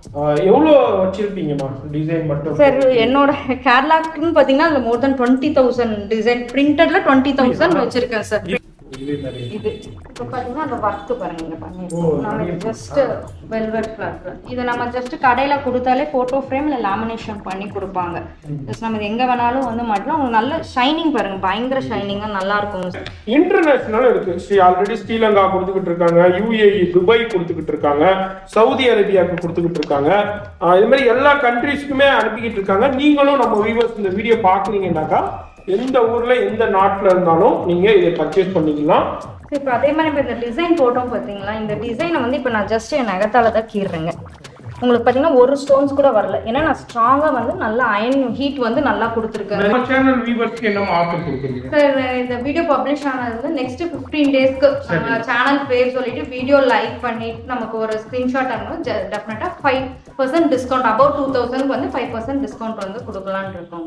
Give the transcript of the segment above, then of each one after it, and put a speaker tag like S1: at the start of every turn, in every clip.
S1: ஆஹ் எவ்வளோ வச்சிருப்பீங்கம்மா டிசைன் மட்டும்
S2: சார் என்னோட கேட்லாக்னு பார்த்தீங்கன்னா அதில் more than twenty thousand design பிரிண்டட்ல டுவெண்ட்டி தௌசண்ட் வச்சிருக்கேன் சார்
S1: இதே மாதிரி
S2: இது இப்போ பார்த்தீங்கன்னா அந்த ஒர்க்கு பாருங்க இங்க
S1: ஓ,
S2: பண்ணிருக்கோம் நம்ம
S1: நிறைய
S2: ஜஸ்ட் வெல்வெட் ஃபிளாட் இது நம்ம ஜஸ்ட் கடையில கொடுத்தாலே போட்டோ ஃப்ரேம் இல்லை லேமினேஷன் பண்ணி கொடுப்பாங்க ஜஸ்ட் நம்ம இது எங்க வேணாலும் வந்து மாட்டலாம் உங்களுக்கு நல்ல ஷைனிங் பாருங்க பயங்கர ஷைனிங்கா நல்லா இருக்கும்
S1: இன்டர்நேஷனல் இருக்கு ஸ்ரீ ஆல்ரெடி ஸ்ரீலங்கா கொடுத்துக்கிட்டு இருக்காங்க யுஏஇ துபாய் கொடுத்துக்கிட்டு இருக்காங்க சவுதி அரேபியாவுக்கு கொடுத்துக்கிட்டு இருக்காங்க ஆஹ் இது மாதிரி எல்லா கண்ட்ரீஸ்க்குமே அனுப்பிக்கிட்டு இருக்காங்க நீங்களும் நம்ம வியூவர்ஸ் இந்த வீடியோ பார்க்குறீங்கன்னாக்கா எந்த ஊர்ல எந்த நாட்டுல இருந்தாலும் நீங்க இதை பர்ச்சேஸ் பண்ணிக்கலாம்
S2: இப்போ அதே மாதிரி இப்போ இந்த டிசைன் போட்டோம் பார்த்தீங்களா இந்த டிசைனை வந்து இப்போ நான் ஜஸ்ட் என் நகத்தால தான் கீறுறேங்க உங்களுக்கு பார்த்தீங்கன்னா ஒரு ஸ்டோன்ஸ் கூட வரல ஏன்னா நான் ஸ்ட்ராங்காக வந்து நல்லா அயன் ஹீட் வந்து நல்லா கொடுத்துருக்கேன்
S1: நம்ம சேனல் வியூவர்ஸ்க்கு என்ன ஆஃபர் கொடுக்குறீங்க
S2: சார் இந்த வீடியோ பப்ளிஷ் ஆனது வந்து நெக்ஸ்ட் ஃபிஃப்டீன் டேஸ்க்கு சேனல் பேர் சொல்லிட்டு வீடியோ லைக் பண்ணிட்டு நமக்கு ஒரு ஸ்க்ரீன்ஷாட் அனுப்பும் டெஃபினட்டாக five percent discount about two தௌசண்ட்க்கு வந்து ஃபைவ் பர்சன்ட் டிஸ்கவுண்ட் வந்து கொடுக்கலான்னு இருக்கோம்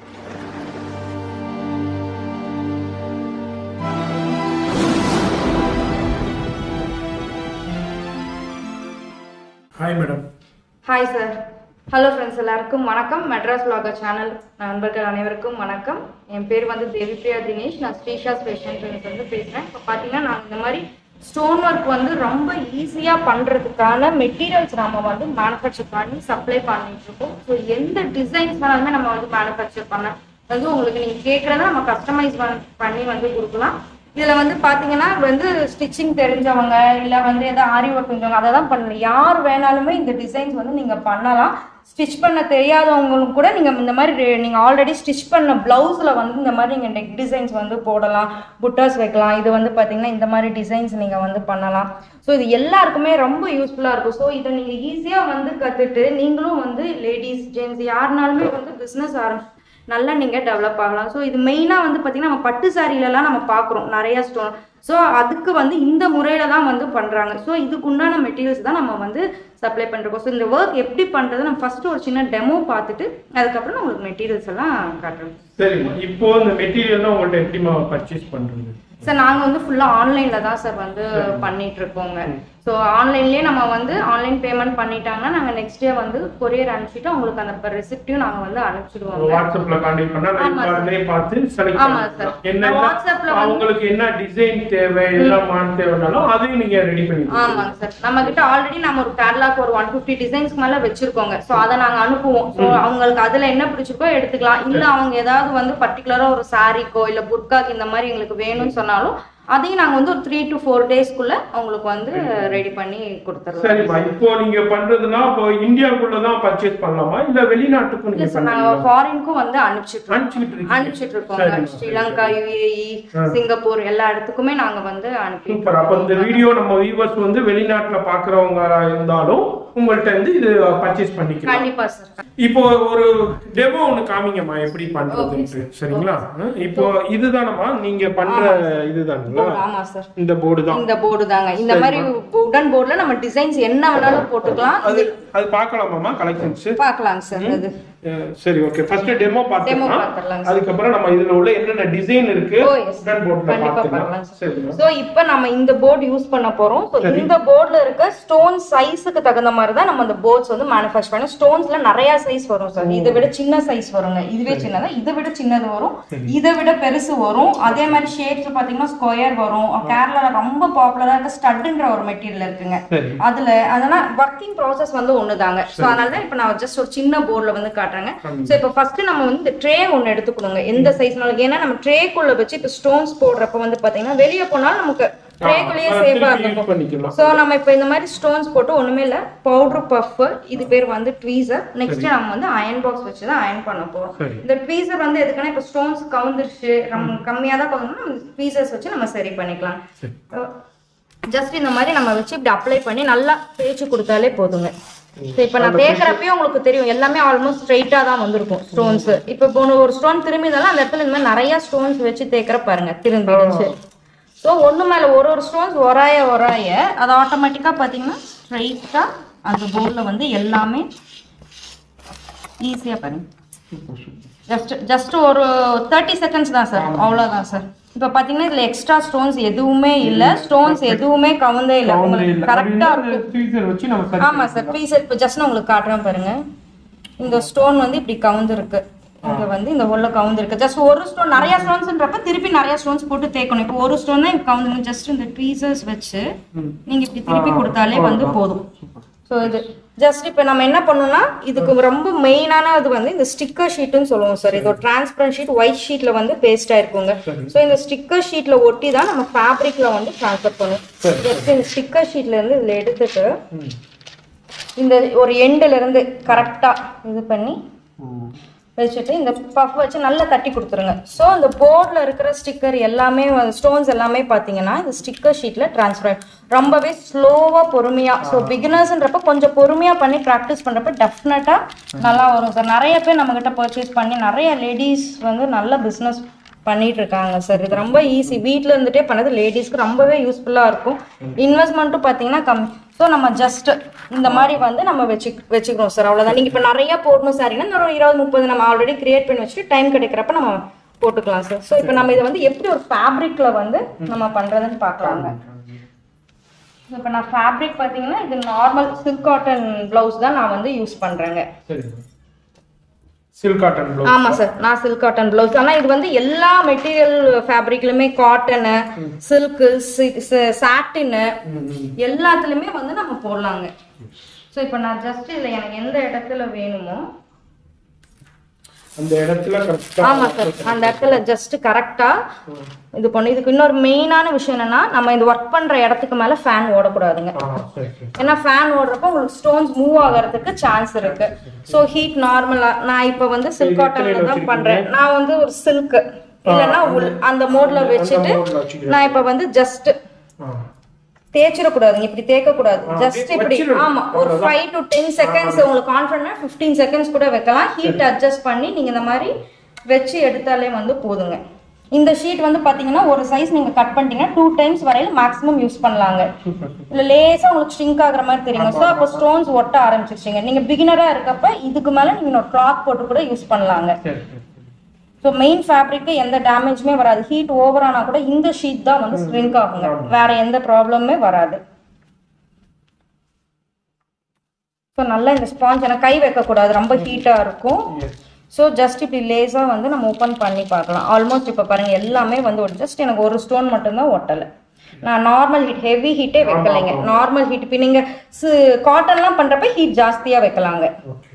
S1: hi madam
S2: hi sir hello friends எல்லாருக்கும் வணக்கம் மெட்ராஸ் vlogger சேனல் நண்பர்கள் அனைவருக்கும் வணக்கம் என் பேர் வந்து தேவிப்ரியா தினேஷ் நான் ஸ்ரீஷாஸ் ஃபேஷன் ட்ரெண்ட்ஸ் வந்து பேசுகிறேன் இப்போ பார்த்தீங்கன்னா நான் இந்த மாதிரி ஸ்டோன் ஒர்க் வந்து ரொம்ப ஈஸியாக பண்ணுறதுக்கான மெட்டீரியல்ஸ் நம்ம வந்து மேனுஃபேக்சர் பண்ணி சப்ளை பண்ணிட்டு இருக்கோம் ஸோ எந்த டிசைன்ஸ் வேணாலுமே நம்ம வந்து மேனுஃபேக்சர் பண்ண வந்து உங்களுக்கு நீங்கள் கேட்குறத நம்ம கஸ்டமைஸ் பண்ணி வந்து கொடுக்கலாம் இதுல வந்து பாத்தீங்கன்னா வந்து ஸ்டிச்சிங் தெரிஞ்சவங்க இல்ல வந்து ஏதாவது ஆரி ஒர்க் தெரிஞ்சவங்க அதை தான் பண்ணலாம் யார் வேணாலுமே இந்த டிசைன்ஸ் வந்து நீங்க பண்ணலாம் ஸ்டிச் பண்ண தெரியாதவங்களும் கூட நீங்க இந்த மாதிரி re- நீங்க ஆல்ரெடி ஸ்டிச் பண்ண பிளவுஸ்ல வந்து இந்த மாதிரி நீங்க நெக் டிசைன்ஸ் வந்து போடலாம் புட்டாஸ் வைக்கலாம் இது வந்து பாத்தீங்கன்னா இந்த மாதிரி டிசைன்ஸ் நீங்க வந்து பண்ணலாம் ஸோ இது எல்லாருக்குமே ரொம்ப யூஸ்ஃபுல்லா இருக்கும் ஸோ இதை நீங்க ஈஸியா வந்து கத்துட்டு நீங்களும் வந்து லேடிஸ் ஜென்ட்ஸ் யாருனாலுமே வந்து பிசினஸ் ஆரம்பி நல்லா நீங்கள் டெவலப் ஆகலாம் ஸோ இது மெயினாக வந்து பார்த்திங்கன்னா நம்ம பட்டு சாரிலலாம் நம்ம பார்க்குறோம் நிறைய ஸ்டோன் ஸோ அதுக்கு வந்து இந்த முறையில் தான் வந்து பண்ணுறாங்க ஸோ இதுக்கு உண்டான மெட்டீரியல்ஸ் தான் நம்ம வந்து சப்ளை பண்ணுறோம் ஸோ இந்த ஒர்க் எப்படி பண்ணுறது நம்ம ஃபஸ்ட்டு ஒரு சின்ன டெமோ பார்த்துட்டு அதுக்கப்புறம் நான் உங்களுக்கு மெட்டீரியல்ஸ் எல்லாம் காட்டுறேன்
S1: சரிம்மா இப்போ இந்த மெட்டீரியல்லாம் உங்கள்கிட்ட எப்படிமா பர்ச்சேஸ் பண்றது
S2: சார் நாங்கள் வந்து ஃபுல்லாக ஆன்லைனில் தான் சார் வந்து பண்ணிட்டு இருக்கோங்க ஸோ ஆன்லைன்லேயே நம்ம வந்து ஆன்லைன் பேமெண்ட் பண்ணிட்டாங்கன்னா நாங்கள் நெக்ஸ்ட் டே வந்து கொரியர் அனுப்பிச்சிட்டு உங்களுக்கு அந்த ரெசிப்டையும் நாங்கள் வந்து அனுப்பிச்சிடுவோங்க
S1: வாட்ஸ்அப்ல கான்டாக்ட் பண்ணா
S2: ஆமா
S1: லைவ் கார்டே பார்த்து செலக்ட்
S2: ஆமா
S1: பண்ணிக்கலாம்
S2: சார்.
S1: என்ன
S2: வாட்ஸ்அப்ல வந்து-
S1: அவங்களுக்கு என்ன டிசைன் தேவை என்ன மான் தேவைனாலும் அதையும் நீங்க ரெடி பண்ணி கொடுக்கலாம்.
S2: ஆமாங்க சார் நம்ம கிட்ட ஆல்ரெடி நம்ம ஒரு கேட்லாக் ஒரு ஒன் ஃபிஃப்டி டிசைன்ஸ்க்கு மேல வச்சிருக்கோங்க ஸோ அதை நாங்க அனுப்புவோம் ஸோ அவங்களுக்கு அதுல என்ன பிடிச்சிருக்கோ எடுத்துக்கலாம் இல்ல அவங்க ஏதாவது வந்து பர்டிகுலரா ஒரு சாரிக்கோ இல்ல புர்காக்கு இந்த மாதிரி எங்களுக்கு வேணும்னு சொன்னாலும் அதையும் நாங்க வந்து ஒரு த்ரீ டு ஃபோர் டேஸ்க்குள்ள அவங்களுக்கு வந்து ரெடி பண்ணி கொடுத்துருவோம்
S1: சரிம்மா இப்போ நீங்க பண்றதுன்னா இப்போ இந்தியாக்குள்ள தான் பர்ச்சேஸ் பண்ணலாமா இல்ல வெளிநாட்டுக்கும்
S2: இல்ல
S1: நீங்க
S2: சார் நாங்க
S1: பண்ணுவீங்களா
S2: ஃபாரின்க்கும் வந்து அனுப்பிச்சிட்டு இருக்கோம்.
S1: அனுப்பிச்சிட்டு இருக்கீங்க
S2: அனுப்பிச்சிட்டு இருக்கோங்க
S1: சரிம்மா.
S2: ஸ்ரீலங்கா யுஏஇ சிங்கப்பூர் எல்லா இடத்துக்குமே நாங்க வந்து அனுப்பி
S1: சூப்பர் அப்ப இந்த வீடியோ நம்ம வியூவர்ஸ் வந்து வெளிநாட்டுல பாக்குறவங்க இருந்தாலும் உங்கள்ட்ட இருந்து இது பர்ச்சேஸ் பண்ணிக்கலாம்
S2: கண்டிப்பா சார்
S1: இப்போ ஒரு டெமோ ஒண்ணு காமிங்கம்மா எப்படி பண்றதுன்ட்டு சரிங்களா அஹ் இப்போ இதுதானம்மா நீங்க பண்ற இதுதானுங்களா
S2: ஆமா சார்
S1: இந்த போர்டு தான்
S2: இந்த போர்டு தாங்க இந்த மாதிரி உடன் போர்டுல நம்ம டிசைன்ஸ் என்ன வேணாலும் போட்டுக்கலாம்
S1: அது அது பார்க்கலாமாம்மா கலெக்ஷன்ஸ்
S2: பார்க்கலாங்க சார் அது
S1: சரி ஓகே ஃபர்ஸ்ட் டெமோ
S2: Demo
S1: பார்த்துக்கலாம்
S2: பார்த்துடலாங்க
S1: அதுக்கப்புறம் நம்ம இதுல உள்ள என்னென்ன டிசைன் இருக்கு
S2: ஓ எஸ்
S1: உடன் போர்ட்ல
S2: கண்டிப்பா
S1: பார்த்துக்கலாம்
S2: பார்க்கலாம்
S1: சரிங்களா
S2: சோ இப்போ நம்ம இந்த போர்டு யூஸ் பண்ண போறோம் So, இந்த போர்டுல இருக்க ஸ்டோன் சைஸுக்கு தகுந்த மாதிரி தான் நம்ம அந்த போர்ட்ஸ் வந்து மேனுஃபேக்சர் பண்ணோம் ஸ்டோன்ஸ்ல நிறைய சைஸ் வரும் சார் இதை விட சின்ன சைஸ் வருங்க இதுவே சின்னதா இதை விட சின்னது வரும் இதை விட பெருசு வரும் அதே மாதிரி ஷேப்ஸ் பாத்தீங்கன்னா ஸ்கொயர் வரும் கேரளால ரொம்ப பாப்புலரா இருக்க ஸ்டட்ன்ற ஒரு மெட்டீரியல் இருக்குங்க
S1: சரி
S2: அதுல அதெல்லாம் ஒர்க்கிங் ப்ராசஸ் வந்து ஒண்ணுதாங்க ஸோ அதனால தான் இப்போ நான் ஜஸ்ட் ஒரு சின்ன போர்டில் வந்து காட்டுறேங்க ஸோ இப்போ ஃபர்ஸ்ட் நம்ம வந்து இந்த ட்ரே ஒன்று எடுத்துக்கணுங்க எந்த சைஸ்னாலும் ஏன்னா நம்ம ட்ரேக்குள்ள வச்சு இப்போ ஸ்டோன்ஸ் போடுறப்ப வந்து பாத்தீங்கன்னா வெளியே போனாலும் நமக்கு ட்ரேக்குள்ளேயே
S1: ஆ,
S2: சேஃபா
S1: திருப்பி யூஸ்
S2: இருக்கும்
S1: பண்ணிக்கலாம்
S2: ஸோ நம்ம இப்போ இந்த மாதிரி ஸ்டோன்ஸ் போட்டு ஒண்ணுமே இல்லை பவுடர் பஃப் இது பேர் வந்து ட்வீசர் நெக்ஸ்ட் நம்ம வந்து அயன் பாக்ஸ் வச்சு தான் அயன் பண்ண போறோம்
S1: சரி.
S2: இந்த ட்வீசர் வந்து எதுக்குன்னா இப்போ ஸ்டோன்ஸ் கவுந்துருச்சு நம்ம கம்மியாக தான் கவுந்தோம்னா நம்ம ட்வீசர்ஸ் வச்சு நம்ம சரி பண்ணிக்கலாம் ஜஸ்ட் இந்த மாதிரி நம்ம வச்சு இப்படி அப்ளை பண்ணி நல்லா தேய்ச்சி கொடுத்தாலே போதுங்க So, இப்ப நான் தேய்க்கிறப்பயே உங்களுக்கு தெரியும் எல்லாமே ஆல்மோஸ்ட் ஸ்ட்ரைட்டா தான் வந்திருக்கும் ஸ்டோன்ஸ் இப்ப இப்போ ஒண்ணு ஒரு ஸ்டோன் திரும்பி இருந்தாலும் அந்த இடத்துல இந்த மாதிரி நிறைய ஸ்டோன்ஸ் வச்சு தேய்க்கிற பாருங்க திரும்பிடுச்சு ஸோ ஒண்ணு மேல ஒரு ஒரு ஸ்டோன்ஸ் ஒராய ஒராய அது ஆட்டோமேட்டிக்கா பாத்தீங்கன்னா ஸ்ட்ரைட்டா அந்த போர்டில் வந்து எல்லாமே ஈஸியா பாருங்க
S1: சூப்பர் சூப்பர்
S2: ஜஸ்ட் ஜஸ்ட் ஒரு தேர்ட்டி செகண்ட்ஸ் தான் சார் அவ்வளோதான் சார் இப்போ பார்த்தீங்கன்னா இதில் எக்ஸ்ட்ரா ஸ்டோன்ஸ் எதுவுமே இல்லை ஸ்டோன்ஸ் எதுவுமே கவுந்தே இல்லை உங்களுக்கு கரெக்டாக இருக்கும்
S1: ஃப்ரீசர் வச்சு நம்ம சரி
S2: ஆமாம் சார் ப்ளீஸ் இப்போ ஜஸ்ட் நான் உங்களுக்கு காட்டுறேன் பாருங்க இந்த ஸ்டோன் வந்து இப்படி கவுந்து இருக்கு இங்க வந்து இந்த உள்ள கவுந்து இருக்கு ஜஸ்ட் ஒரு ஸ்டோன் நிறைய ஸ்டோன்ஸ்ன்றப்ப திருப்பி நிறைய ஸ்டோன்ஸ் போட்டு தேய்க்கணும் இப்போ ஒரு ஸ்டோன் தான் கவுந்து ஜஸ்ட் இந்த ட்ரீசர்ஸ் வச்சு நீங்க இப்படி திருப்பி கொடுத்தாலே வந்து போதும் ஸோ இது ஜஸ்ட் இப்போ நம்ம என்ன பண்ணோம்னா இதுக்கு ரொம்ப மெயினான இது வந்து இந்த ஸ்டிக்கர் ஷீட்னு சொல்லுவோம் சார் இது ஒரு டிரான்ஸ்பரண்ட் ஷீட் ஒயிட் ஷீட்ல வந்து பேஸ்டா இருக்குங்க ஸோ இந்த ஸ்டிக்கர் ஷீட்ல ஒட்டி தான் நம்ம ஃபேப்ரிக்ல வந்து ட்ரான்ஸ்ஃபர் பண்ணுவோம் ஜஸ்ட் இந்த ஸ்டிக்கர் ஷீட்ல இருந்து இதுல எடுத்துட்டு இந்த ஒரு எண்டுல இருந்து கரெக்டா இது பண்ணி வச்சுட்டு இந்த பஃப் வச்சு நல்லா தட்டி கொடுத்துருங்க ஸோ இந்த போர்டில் இருக்கிற ஸ்டிக்கர் எல்லாமே ஸ்டோன்ஸ் எல்லாமே பார்த்தீங்கன்னா இந்த ஸ்டிக்கர் ஷீட்டில் ட்ரான்ஸ்ஃபர் ரொம்பவே ஸ்லோவாக பொறுமையாக ஸோ பிகினர்ஸ்ன்றப்ப கொஞ்சம் பொறுமையாக பண்ணி ப்ராக்டிஸ் பண்ணுறப்ப டெஃபினட்டாக நல்லா வரும் சார் நிறைய பேர் நம்மக்கிட்ட பர்ச்சேஸ் பண்ணி நிறைய லேடிஸ் வந்து நல்ல பிஸ்னஸ் பண்ணிட்டு இருக்காங்க சார் இது ரொம்ப ஈஸி வீட்டில் இருந்துட்டே பண்ணது லேடிஸ்க்கு ரொம்பவே யூஸ்ஃபுல்லாக இருக்கும் இன்வெஸ்ட்மெண்ட்டும் பார்த்தீங்கன்னா கம்மி ஸோ நம்ம ஜஸ்ட் இந்த மாதிரி வந்து நம்ம வச்சு வச்சுக்கிறோம் சார் அவ்வளோதான் நீங்கள் இப்போ நிறைய போடணும் சாரின்னா இன்னொரு இருபது முப்பது நம்ம ஆல்ரெடி கிரியேட் பண்ணி வச்சுட்டு டைம் கிடைக்கிறப்ப நம்ம போட்டுக்கலாம் சார் ஸோ இப்போ நம்ம இதை வந்து எப்படி ஒரு ஃபேப்ரிக்ல வந்து நம்ம பண்றதுன்னு பார்க்கலாங்க இப்போ நான் ஃபேப்ரிக் பார்த்தீங்கன்னா இது நார்மல் சில்க் காட்டன் ப்ளவுஸ் தான் நான் வந்து யூஸ் பண்ணுறேங்க
S1: சரி சில்க் காட்டன் ப்ளவுஸ்
S2: ஆமா சார் நான் சில்க் காட்டன் பிளவுஸ் ஆனா இது வந்து எல்லா மெட்டீரியல் ஃபேப்ரிக்லயுமே காட்டனு சில்க் சாட்டினு எல்லாத்துலயுமே வந்து நம்ம போடலாங்க ஸோ இப்போ நான் ஜஸ்ட் இதுல எனக்கு எந்த இடத்துல வேணுமோ
S1: அந்த இடத்துல கரெக்டா
S2: ஆமா சார் அந்த இடத்துல ஜஸ்ட் கரெக்டா இது பண்ணு இதுக்கு இன்னொரு மெயினான விஷயம் என்னன்னா நம்ம இந்த ஒர்க் பண்ற இடத்துக்கு மேல ஃபேன் ஓடக்கூடாதுங்க
S1: ஆ சரி சரி
S2: ஏன்னா ஃபேன் ஓடுறப்போ உங்களுக்கு ஸ்டோன்ஸ் மூவ் ஆகிறதுக்கு சான்ஸ் இருக்கு ஸோ ஹீட் நார்மலா நான் இப்போ வந்து சில்க் காட்டன்ல தான் பண்றேன் நான் வந்து ஒரு சில்க் இல்லைன்னா உள் அந்த மோட்ல வச்சுட்டு
S1: mode ல வச்சுக்கிறேன்.
S2: நான் இப்போ வந்து ஜஸ்ட்
S1: ஆ
S2: தேய்ச்சிடக்கூடாதுங்க இப்படி தேய்க்க கூடாது ஜஸ்ட் இப்படி
S1: வச்சிடணும்.
S2: ஆமா ஒரு ஃபைவ் டு டென் செகண்ட்ஸ் உங்களுக்கு கான்ஃபிடன்ட் ஃபிஃப்டீன் செகண்ட்ஸ் கூட வைக்கலாம் ஹீட் அட்ஜஸ்ட் பண்ணி நீங்க இந்த மாதிரி வச்சு எடுத்தாலே வந்து போதுங்க இந்த ஷீட் வந்து பாத்தீங்கன்னா ஒரு சைஸ் நீங்க கட் பண்ணிட்டீங்கன்னா டூ டைம்ஸ் வரையில மேக்ஸிமம் யூஸ் பண்ணலாங்க இல்ல லேசா உங்களுக்கு ஸ்ட்ரிங்க் ஆகுற மாதிரி தெரியுங்க ஸோ அப்போ ஸ்டோன்ஸ் ஒட்ட ஆரம்பிச்சிருச்சுங்க நீங்க பிகினரா இருக்கப்ப இதுக்கு மேல நீங்க ஒரு கிளாத் போட்டு கூட யூஸ் பண்ணலாங்க
S1: சரி சரி
S2: ஸோ மெயின் ஃபேப்ரிக்கு எந்த டேமேஜுமே வராது ஹீட் ஓவர் ஆனா கூட இந்த ஷீட் தான் வந்து ஸ்ட்ரிங்க் ஆகுங்க வேற எந்த ப்ராப்ளமுமே வராது ஸோ நல்லா இந்த ஸ்பாஞ்ச் ஏன்னா கை வைக்கக்கூடாது ரொம்ப ஹீட்டாக இருக்கும்
S1: Yes.
S2: ஸோ ஜஸ்ட் இப்படி லேஸாக வந்து நம்ம ஓப்பன் பண்ணி பார்க்கலாம் ஆல்மோஸ்ட் இப்போ பாருங்க எல்லாமே வந்து ஒரு ஜஸ்ட் எனக்கு ஒரு ஸ்டோன் மட்டும்தான் ஒட்டலை நான் நார்மல் ஹீட் ஹெவி ஹீட்டே வைக்கலைங்க நார்மல் ஹீட் இப்போ நீங்கள் காட்டன்லாம் பண்ணுறப்ப ஹீட் ஜாஸ்தியாக வைக்கலாங்க
S1: ஓகே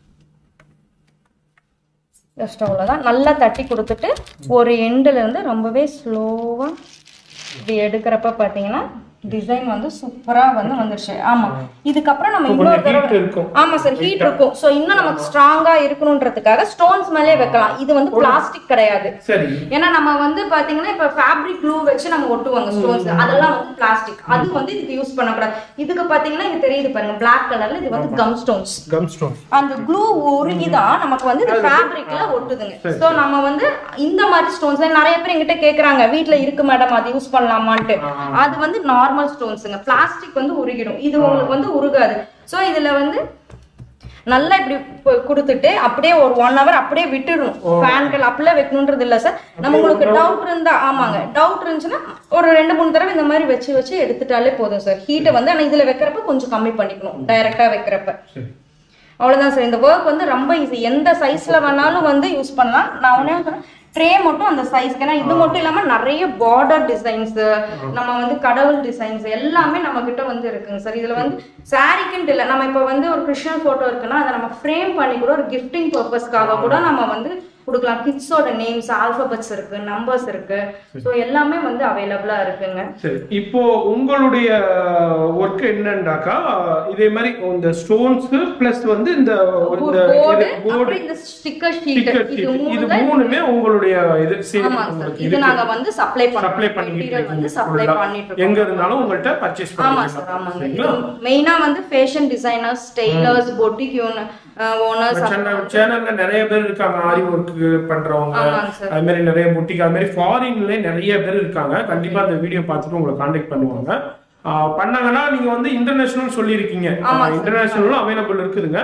S2: ஜஸ்ட் அவ்வளோதான் நல்லா தட்டி கொடுத்துட்டு ஒரு எண்டுல இருந்து ரொம்பவே ஸ்லோவாக இப்படி எடுக்கிறப்ப பார்த்தீங்கன்னா டிசைன் வந்து சூப்பரா வந்து வந்துருச்சு ஆமா இதுக்கப்புறம் நம்ம இன்னொரு
S1: கொஞ்சம்
S2: தடவை
S1: heat இருக்கும்
S2: ஆமா சார் ஹீட் இருக்கும் சோ இன்னும் நமக்கு ஸ்ட்ராங்கா இருக்கணும்ன்றதுக்காக ஸ்டோன்ஸ் மேலே வைக்கலாம் இது வந்து பிளாஸ்டிக் கிடையாது
S1: சரி
S2: ஏன்னா நம்ம வந்து பாத்தீங்கன்னா இப்ப ஃபேப்ரிக் க்ளூ வச்சு நம்ம ஒட்டுவாங்க ஸ்டோன்ஸ் அதெல்லாம் வந்து பிளாஸ்டிக் அது வந்து இதுக்கு யூஸ் பண்ணக்கூடாது இதுக்கு பாத்தீங்கன்னா இது தெரியுது பாருங்க பிளாக் கலர்ல இது வந்து கம் ஸ்டோன்ஸ்
S1: கம் ஸ்டோன்
S2: அந்த க்ளூ உருகிதான் நமக்கு வந்து இந்த ஃபேப்ரிக்ல ஒட்டுதுங்க சோ நம்ம வந்து இந்த மாதிரி ஸ்டோன்ஸ் நிறைய பேர் எங்கிட்ட கேக்குறாங்க வீட்ல இருக்கு மேடம் அது யூஸ் பண்ணலாமான்ட்டு அது வந்து நார்மல் ஸ்டோன்ஸுங்க பிளாஸ்டிக் வந்து உருகிடும் இது உங்களுக்கு வந்து உருகாது சோ இதுல வந்து நல்லா இப்படி பு- கொடுத்துட்டு அப்படியே ஒரு ஒன் ஹவர் அப்படியே விட்டுடணும் ஃபேன்கள் அப்படியே வைக்கணுன்றது இல்ல சார் நம்ம உங்களுக்கு டவுட் இருந்தா ஆமாங்க டவுட் இருந்துச்சுன்னா ஒரு ரெண்டு மூணு தடவை இந்த மாதிரி வச்சு வச்சு எடுத்துட்டாலே போதும் சார் ஹீட்டை வந்து ஆனா இதுல வைக்கிறப்ப கொஞ்சம் கம்மி பண்ணிக்கணும் டைரக்டா வைக்கிறப்ப
S1: சரி
S2: அவ்வளவுதான் சார் இந்த ஒர்க் வந்து ரொம்ப ஈஸி எந்த சைஸ்ல வேணாலும் வந்து யூஸ் பண்ணலாம் நான் உடனே சொன்னேன் ட்ரே மட்டும் அந்த சைஸ்க்கு ஏன்னா இது மட்டும் இல்லாம நிறைய பார்டர் டிசைன்ஸ் நம்ம வந்து கடவுள் டிசைன்ஸ் எல்லாமே நம்ம கிட்ட வந்து இருக்குங்க சார் இதுல வந்து சாரிக்குன்ட்டு இல்லை நம்ம இப்போ வந்து ஒரு கிறிஸ்டியன் போட்டோ இருக்குன்னா அதை நம்ம ஃப்ரேம் பண்ணி கூட ஒரு கிஃப்டிங் பர்பஸ்க்காக கூட நம்ம வந்து கொடுக்கலாம் கிட்ஸோட நேம்ஸ் ஆல்பபெட்ஸ் இருக்கு நம்பர்ஸ் இருக்கு ஸோ எல்லாமே வந்து அவைலபிளா இருக்குங்க
S1: சரி இப்போ உங்களுடைய ஒர்க் என்னண்டாக்கா இதே மாதிரி இந்த ஸ்டோன்ஸ் பிளஸ் வந்து இந்த இந்த
S2: போர்டு
S1: போர்டு
S2: அப்புறம் இந்த ஸ்டிக்கர் ஷீட்
S1: டிக்கெட்
S2: இது
S1: இது
S2: மூணு தான்
S1: மூணுமே உங்களுடைய இது சரி
S2: ஆமாங்க சார்
S1: உங்களுக்கு
S2: இது நாங்க வந்து சப்ளை
S1: சப்ளை
S2: பண்றோம்
S1: பண்ணிட்டு
S2: மெட்டீரியல் வந்து
S1: இருக்கீங்க
S2: சப்ளை
S1: full-ஆ.
S2: பண்ணிட்டு இருக்கோம்
S1: எங்க இருந்தாலும் உங்கள்ட்ட பர்ச்சேஸ்
S2: ஆமா சார்
S1: பண்ணிக்கலாம்
S2: ஆமாங்க
S1: சரிங்களா
S2: மெயினா வந்து fashion designers tailors boutique owners
S1: சேனல்ல நிறைய பேர் இருக்காங்க ஆரி ஒர்க் பண்றவங்க
S2: ஆமாங்க சார்
S1: அது மாதிரி நிறைய புட்டிக் அது மாதிரி ஃபாரின்ல நிறைய பேர் இருக்காங்க கண்டிப்பா அந்த வீடியோ பார்த்துட்டு உங்களை காண்டாக்ட் பண்ணுவாங்க ஆஹ் பண்ணாங்கன்னா நீங்க வந்து இன்டர்நேஷனல் சொல்லியிருக்கீங்க இன்டர்நேஷனலும் அவைலபிள் இருக்குதுங்க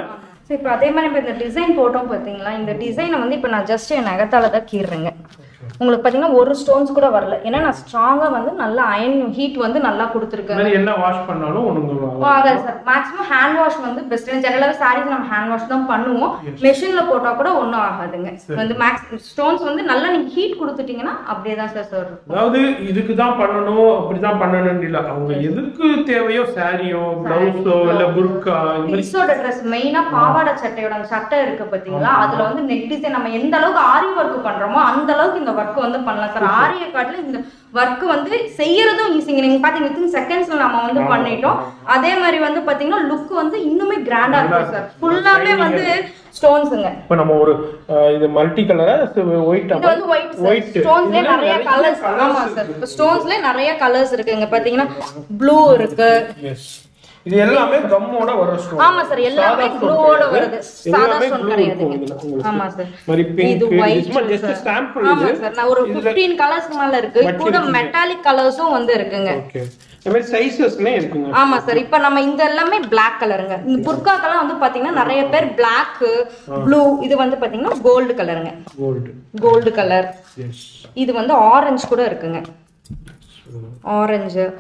S2: ஸோ இப்போ அதே மாதிரி இப்போ இந்த டிசைன் போட்டோம் பார்த்தீங்களா இந்த டிசைனை வந்து இப்போ நான் ஜஸ்ட் என் நகத்தால தான் கீறுறேங்க உங்களுக்கு பார்த்தீங்கன்னா ஒரு ஸ்டோன்ஸ் கூட வரல ஏன்னா நான் ஸ்ட்ராங்காக வந்து நல்லா அயன் ஹீட் வந்து நல்லா
S1: இந்த
S2: கொடுத்துருக்கேன்
S1: மாதிரி என்ன வாஷ் பண்ணாலும் ஒண்ணுங்க
S2: ஆகாது சார் மேக்ஸிமம் ஹேண்ட் வாஷ் வந்து பெஸ்ட் ஜெனரலாகவே சாரீஸ் நம்ம ஹேண்ட் வாஷ் தான் பண்ணுவோம் மெஷினில் போட்டால் கூட ஒன்றும் ஆகாதுங்க வந்து மேக்ஸ் ஸ்டோன்ஸ் வந்து நல்லா நீங்கள் ஹீட் கொடுத்துட்டீங்கன்னா அப்படியே தான் சார் சார் இருக்கும்
S1: அதாவது இதுக்கு தான் பண்ணணும் அப்படிதான் பண்ணணும்னு இல்ல அவங்க எதுக்கு தேவையோ சாரியோ பிளவுஸோ இல்ல புர்கா இந்த மாதிரி
S2: கிட்ஸோட ட்ரெஸ் மெயினா பாவாடை சட்டையோட அந்த சட்டை இருக்கு பாத்தீங்களா அதுல வந்து நெக் டிசைன் நம்ம எந்த அளவுக்கு ஆரி ஒர்க் பண்றோமோ அந்த அளவுக்கு இந்த ஒர்க் வந்து பண்ணலாம் சார் ஆரிய காட்டுல இந்த ஒர்க் வந்து செய்யறதும் ஈஸிங்க நீங்க பாத்தீங்க வித்தின் செகண்ட்ஸ்ல நம்ம வந்து பண்ணிட்டோம் அதே மாதிரி வந்து பாத்தீங்கன்னா லுக் வந்து இன்னுமே கிராண்டா இருக்கும் சார் ஃபுல்லாவே வந்து ஸ்டோன்ஸுங்க
S1: இப்ப நம்ம ஒரு அஹ், இது மல்டி கலரா ஒயிட்
S2: இது வந்து ஒயிட் ஒயிட் ஸ்டோன்ஸ்லயே நிறைய கலர்ஸ் ஆமா சார் இப்போ ஸ்டோன்ஸ்லயே நிறைய கலர்ஸ் இருக்குங்க பாத்தீங்கன்னா ப்ளூ இருக்கு
S1: எஸ் இது எல்லாமே கம்மோட வர ஸ்டோன்
S2: ஆமா சார் எல்லாமே க்ளூவோட வருது சாதா ஸ்டோன் கிடையாதுங்க ஆமா சார்
S1: மாதிரி
S2: இது
S1: பிங்க்
S2: ஒயிட்
S1: சும்மா ஜஸ்ட் ஸ்டாம்பிள்
S2: ஆமா சார் நான் ஒரு 15 கலர்ஸ்க்கு மேல இருக்கு கூட மெட்டாலிக் கலர்ஸும் வந்து இருக்குங்க
S1: ஓகே இந்த மாதிரி சைஸஸ்மே இருக்குங்க
S2: ஆமா சார் இப்போ நம்ம இந்த எல்லாமே Black கலருங்க இந்த புர்காக்கெல்லாம் வந்து பாத்தீங்கன்னா நிறைய பேர் Black ப்ளூ இது வந்து பாத்தீங்கன்னா கோல்டு கலருங்க
S1: கோல்டு
S2: கோல்டு கலர்
S1: எஸ்
S2: இது வந்து ஆரஞ்சு கூட இருக்குங்க ஆரஞ்சு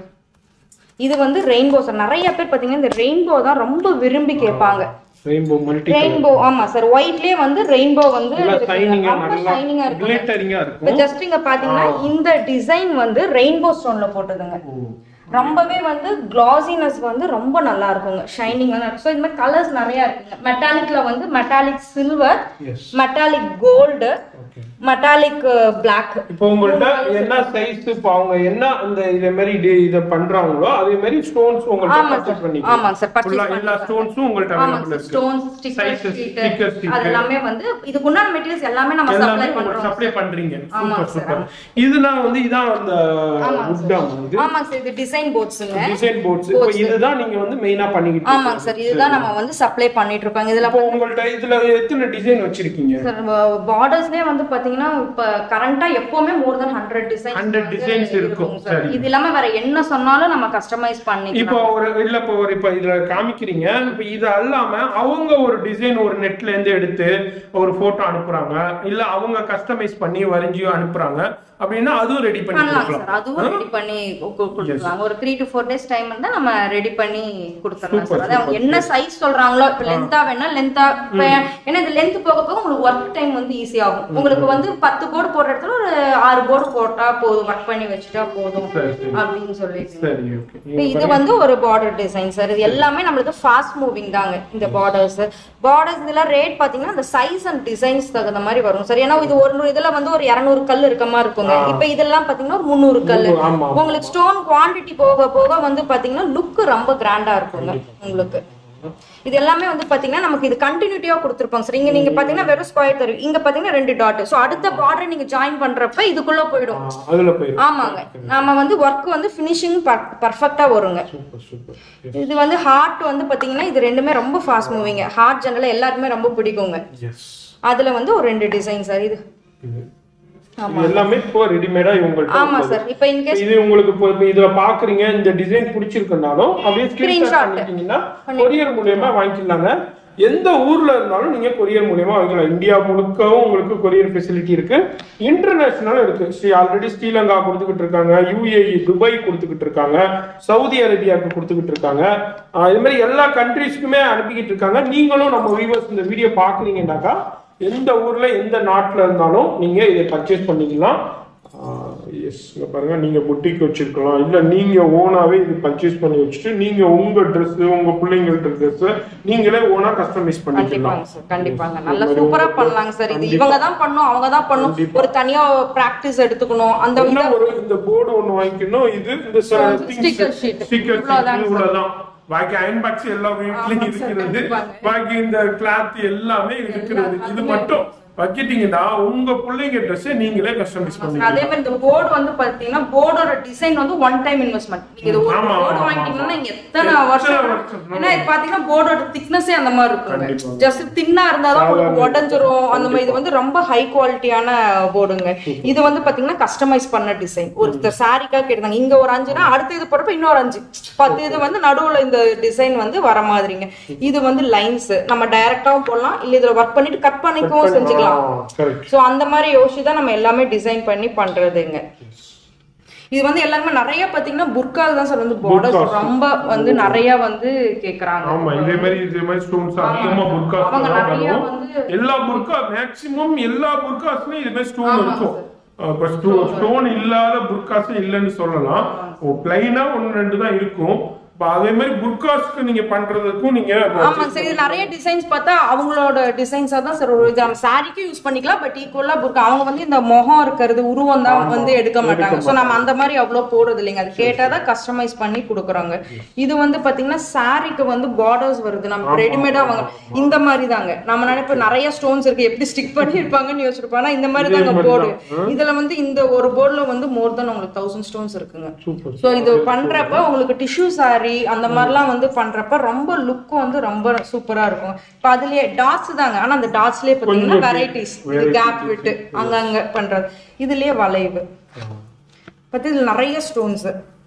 S2: இது வந்து ரெயின்போ சார் நிறைய பேர் பாத்தீங்கன்னா இந்த ரெயின்போ தான் ரொம்ப விரும்பி கேட்பாங்க
S1: ரெயின்போ மல்டி
S2: ரெயின்போ ஆமா சார் ஒயிட்லயே வந்து ரெயின்போ வந்து
S1: நல்லா
S2: இருக்குங்க.
S1: ஷைனிங்கா
S2: ரொம்ப
S1: நல்லா
S2: ஷைனிங்கா இருக்கு
S1: கிளிட்டரிங்கா
S2: இப்போ
S1: இருக்கும்
S2: ஜஸ்ட் இங்க பாத்தீங்கன்னா இந்த டிசைன் வந்து ரெயின்போ ஸ்டோன்ல போட்டதுங்க ரொம்பவே வந்து கிளாசினஸ் வந்து ரொம்ப நல்லா இருக்குங்க ஷைனிங் வந்து ஸோ இந்த மாதிரி கலர்ஸ் நிறைய இருக்குங்க மெட்டாலிக்ல வந்து metallic silver
S1: yes
S2: metallic gold
S1: okay
S2: metallic black
S1: இப்போ உங்கள்ட்ட என்ன சைஸ் இப்போ அவங்க என்ன அந்த இதே மாதிரி டி- இத பண்றாங்களோ அதே மாதிரி ஸ்டோன்ஸ் உங்கள்ட்ட
S2: ஆமா
S1: பர்ச்சேஸ்
S2: சார்
S1: பண்ணிக்கலாம்
S2: ஆமாங்க சார் பர்ச்சேஸ்
S1: ஃபுல்லா எல்லா ஸ்டோன்ஸும் உங்கள்ட்ட
S2: ஆமா
S1: அவைலபிள் இருக்கு
S2: stones sticker
S1: Sizes,
S2: sheet
S1: sticker, sticker.
S2: அது எல்லாமே வந்து இதுக்கு உண்டான மெட்டீரியல்ஸ் எல்லாமே நம்ம
S1: எல்லாமே
S2: சப்ளை
S1: உங்களுக்கு
S2: பண்றோம்
S1: சப்ளை பண்றீங்க
S2: ஆமாங்க
S1: சூப்பர்
S2: சார்,
S1: சூப்பர் இதெல்லாம் வந்து இதான் அந்த
S2: ஆமாங்க
S1: வுட்டாம் இது
S2: ஆமாங்க சார் இது டிசைன் போர்ட்ஸுங்க
S1: டிசைன் போர்ட்ஸ் இப்போ இதுதான் நீங்க வந்து மெயினா பண்ணிக்கிட்டு
S2: ஆமாங்க சார் இதுதான் நம்ம வந்து சப்ளை பண்ணிட்டு இருக்கோம் இதுல
S1: இப்போ உங்கள்ட்ட இதுல எத்தனை டிசைன் வச்சிருக்கீங்க
S2: சார் பார்டர்ஸ்லயே வந்து பாத்தீங்கன்னா இப்ப கரண்டா எப்பவுமே more than hundred design
S1: 100 designs இருக்கும். சரி.
S2: இது இல்லாம வேற என்ன சொன்னாலும் நம்ம கஸ்டமைஸ்
S1: இப்போ
S2: பண்ணிக்கலாம்
S1: ஒரு இல்ல இப்போ ஒரு இப்போ இதுல காமிக்கிறீங்க இப்போ இது அல்லாம அவங்க ஒரு டிசைன் ஒரு நெட்ல இருந்து எடுத்து ஒரு போட்டோ அனுப்புறாங்க இல்ல அவங்க கஸ்டமைஸ் பண்ணி வரைஞ்சி அனுப்புறாங்க அப்படின்னா அதுவும் ரெடி பண்ணி
S2: பண்ணலாம்
S1: கொடுக்கலாம்
S2: சார் அதுவும் ரெடி பண்ணி கு- கொடுத்துருவாங்க ஒரு three to four days time இருந்தா நம்ம ரெடி பண்ணி கொடுத்துடலாம் சார் அதாவது அவங்க என்ன சைஸ் சொல்றாங்களோ இப்போ லென்த்தா வேணா லென்த்தா ஏன்னா இந்த லென்த் போக போக உங்களுக்கு ஒர்க் டைம் வந்து ஈஸி ஆகும் உங்களுக்கு வந்து பத்து போர்டு போடுற இடத்துல ஒரு ஆறு போர்டு போட்டா போதும் ஒர்க் பண்ணி வச்சுட்டா போதும்
S1: சரி சரி
S2: அப்படின்னு சொல்லிட்டு
S1: சரி ஓகே
S2: இப்ப இது வந்து ஒரு பார்டர் டிசைன் சார் இது எல்லாமே நம்மளுக்கு ஃபாஸ்ட் மூவிங் தாங்க இந்த பார்டர்ஸ் பார்டர்ஸ் இதெல்லாம் ரேட் பாத்தீங்கன்னா அந்த சைஸ் அண்ட் டிசைன்ஸ் தகுந்த மாதிரி வரும் சார் ஏன்னா இது ஒரு இதுல வந்து ஒரு இரநூறு கல் இருக்க மாதிரி இருக்குங்க இப்ப இதெல்லாம் பாத்தீங்கன்னா ஒரு முந்நூறு கல்
S1: ஆமா
S2: உங்களுக்கு ஸ்டோன் குவாண்டிட்டி போக போக வந்து பாத்தீங்கன்னா லுக் ரொம்ப கிராண்டா இருக்குங்க உங்களுக்கு இது எல்லாமே வந்து பாத்தீங்கன்னா நமக்கு இது கண்டினியூட்டியா கொடுத்துருப்பாங்க சார் இங்க நீங்க பாத்தீங்கன்னா வெறும் ஸ்கொயர் தரும் இங்க பாத்தீங்கன்னா ரெண்டு டாட் சோ அடுத்த பார்டர் நீங்க ஜாயின் பண்றப்ப இதுக்குள்ள போயிடும்
S1: அதுல போயிடும்
S2: ஆமாங்க நாம வந்து ஒர்க் வந்து ஃபினிஷிங் பர்ஃபெக்டா வருங்க
S1: சூப்பர் சூப்பர்
S2: இது வந்து ஹார்ட் வந்து பாத்தீங்கன்னா இது ரெண்டுமே ரொம்ப ஃபாஸ்ட் மூவிங்க ஹார்ட் ஜெனரலா எல்லாருக்குமே ரொம்ப பிடிக்குங்க
S1: எஸ்
S2: அதுல வந்து ஒரு ரெண்டு டிசைன் சார் இது
S1: இது எல்லாமே இப்போ ரெடிமேடா இவங்கள்ட்ட
S2: ஆமா
S1: உள்ளது.
S2: சார் இப்போ இன்கேஸ்
S1: இது உங்களுக்கு இப்போ இப்போ இதுல பாக்குறீங்க இந்த டிசைன் பிடிச்சிருக்குனாலும் அப்படியே ஸ்கிரீன்ஷாட்
S2: Screenshot.
S1: பண்ணிட்டீங்கன்னா கொரியர் மூலியமா வாங்கிக்கலாங்க எந்த ஊர்ல இருந்தாலும் நீங்க கொரியர் மூலியமா வாங்கிக்கலாம் இந்தியா முழுக்கவும் உங்களுக்கு கொரியர் ஃபெசிலிட்டி இருக்கு இன்டர்நேஷனல் இருக்கு ஸ்ரீ ஆல்ரெடி ஸ்ரீலங்கா கொடுத்துக்கிட்டு இருக்காங்க யுஏஇ துபாய் கொடுத்துக்கிட்டு இருக்காங்க சவுதி அரேபியாவுக்கு கொடுத்துக்கிட்டு இருக்காங்க ஆஹ் இது மாதிரி எல்லா கண்ட்ரீஸ்க்குமே அனுப்பிக்கிட்டு இருக்காங்க நீங்களும் நம்ம வியூவர்ஸ் இந்த வீடியோ பாக்குறீங்கன்னாக்கா எந்த ஊர்ல எந்த நாட்டுல இருந்தாலும் நீங்க இதை பர்ச்சேஸ் பண்ணிக்கலாம் எஸ் இங்க பாருங்க நீங்க புட்டிக் வச்சிருக்கலாம் இல்ல நீங்க ஓனாவே இது பர்ச்சேஸ் பண்ணி வச்சுட்டு நீங்க உங்க Dress உங்க பிள்ளைங்கள்ட்ட Dress நீங்களே ஓனா கஸ்டமைஸ் பண்ணிக்கலாம்
S2: கண்டிப்பாங்க சார் கண்டிப்பாங்க நல்லா சூப்பரா பண்ணலாங்க சார் இது இவங்க தான் பண்ணும் அவங்க தான் பண்ணும் ஒரு தனியா பிராக்டிஸ் எடுத்துக்கணும் அந்த
S1: என்ன ஒரு இந்த போர்டு ஒண்ணு வாங்கிக்கணும் இது இந்த
S2: Sticker sheet.
S1: ஸ்டிக்கர்
S2: இவ்வளவுதாங்க
S1: இவ்வளவுதான் பாக்கி அயன் பாக்ஸ் எல்லா வீட்லயும்
S2: ஆமாங்க சார்,
S1: இருக்கிறது
S2: கண்டிப்பாங்க.
S1: பாக்கி இந்த கிளாத் எல்லாமே இருக்கிறது இது மட்டும் வச்சிட்டீங்கன்னா உங்க பிள்ளைங்க ட்ரெஸ் நீங்களே கஸ்டமைஸ் பண்ணிக்கலாம்
S2: அதே மாதிரி இந்த போர்டு வந்து பாத்தீங்கன்னா போர்டோட டிசைன் வந்து ஒன் டைம் இன்வெஸ்ட்மெண்ட் நீங்க இது ஒரு
S1: ஆமா,
S2: போர்டு
S1: ஆமா,
S2: வாங்கிட்டீங்கன்னா நீங்க எத்தனை
S1: எத்தனை
S2: வருஷம்
S1: வருஷம்,
S2: ஏன்னா இது பாத்தீங்கன்னா போர்டோட திக்னஸே அந்த மாதிரி இருக்கும்
S1: கண்டிப்பா.
S2: ஜஸ்ட் தின்னா இருந்தாதான் உங்களுக்கு
S1: சாதாரண
S2: உடஞ்சிரும் அந்த மாதிரி இது வந்து ரொம்ப ஹை குவாலிட்டியான போர்டுங்க இது வந்து பாத்தீங்கன்னா கஸ்டமைஸ் பண்ண டிசைன் ஒருத்தர் சாரிக்கா கேட்டாங்க இங்க ஒரு அஞ்சுனா அடுத்த இது போறப்ப இன்னொரு அஞ்சு பத்து இது வந்து நடுவுல இந்த டிசைன் வந்து வர மாதிரிங்க இது வந்து லைன்ஸ் நம்ம டைரக்டாவும் போடலாம் இல்ல இதுல ஒர்க் பண்ணிட்டு கட் பண்ணிக்கவும் செஞ்சுக்கலாம்
S1: கரெக்ட்
S2: சோ அந்த மாதிரி யோசிச்சு தான் நம்ம எல்லாமே டிசைன் பண்ணி பண்றதுங்க இது வந்து எல்லாருமே நிறைய பாத்தீங்கன்னா புர்கா தான் சார் வந்து பார்டர்ஸ்
S1: Burqas.
S2: ரொம்ப வந்து நிறைய வந்து கேக்குறாங்க
S1: ஆமா இதே மாதிரி இதே மாதிரி ஸ்டோன்ஸ் அதிகமா புர்காஸ்
S2: அவங்க நிறைய
S1: வரும்
S2: வந்து-
S1: எல்லா புர்கா மேக்ஸிமம் எல்லா புர்காஸ்லயும் இது மாதிரி ஸ்டோன்
S2: ஆமா
S1: இருக்கும் இப்ப ஸ்டோன் இல்லாத புர்காஸ் இல்லைன்னு சொல்லலாம் பிளைனா ஒன்னு ரெண்டு தான் இருக்கும் இப்ப அதே மாதிரி புர்காஸ்க்கு நீங்க பண்றதுக்கும் நீங்க
S2: ஆமா சார் இது நிறைய டிசைன்ஸ் பார்த்தா அவங்களோட டிசைன்ஸா தான் சார் ஒரு இது நம்ம சாரிக்கும் யூஸ் பண்ணிக்கலாம் பட் ஈக்குவலா புர்கா அவங்க வந்து இந்த முகம் இருக்கிறது உருவம் தான் வந்து எடுக்க மாட்டாங்க சோ நம்ம அந்த மாதிரி அவ்வளவு போடுறது இல்லைங்க அது கேட்டாதான் கஸ்டமைஸ் பண்ணி கொடுக்குறாங்க இது வந்து பாத்தீங்கன்னா சாரிக்கு வந்து பார்டர்ஸ் வருது நம்ம ரெடிமேடா வாங்க இந்த மாதிரி தாங்க நம்ம நினைப்போம் நிறைய ஸ்டோன்ஸ் இருக்கு எப்படி ஸ்டிக் பண்ணி இருப்பாங்கன்னு யோசிச்சிருப்போம் ஆனா இந்த மாதிரி தாங்க போர்டு இதுல வந்து இந்த ஒரு போர்டுல வந்து மோர் தென் உங்களுக்கு தௌசண்ட் ஸ்டோன்ஸ் இருக்குங்க
S1: சூப்பர்
S2: சோ இது பண்றப்ப உங்களுக்கு டிஷ்யூ சாரி அந்த மாதிரிலாம் வந்து பண்றப்ப ரொம்ப லுக் வந்து ரொம்ப சூப்பரா இருக்கும் இப்ப அதுலயே டாட்ஸ் தாங்க ஆனா அந்த டாட்ஸ்லயே பாத்தீங்கன்னா வெரைட்டிஸ் கேப் விட்டு அங்கங்க பண்றது இதுலயே வளைவு பத்தி இதுல நிறைய ஸ்டோன்ஸ்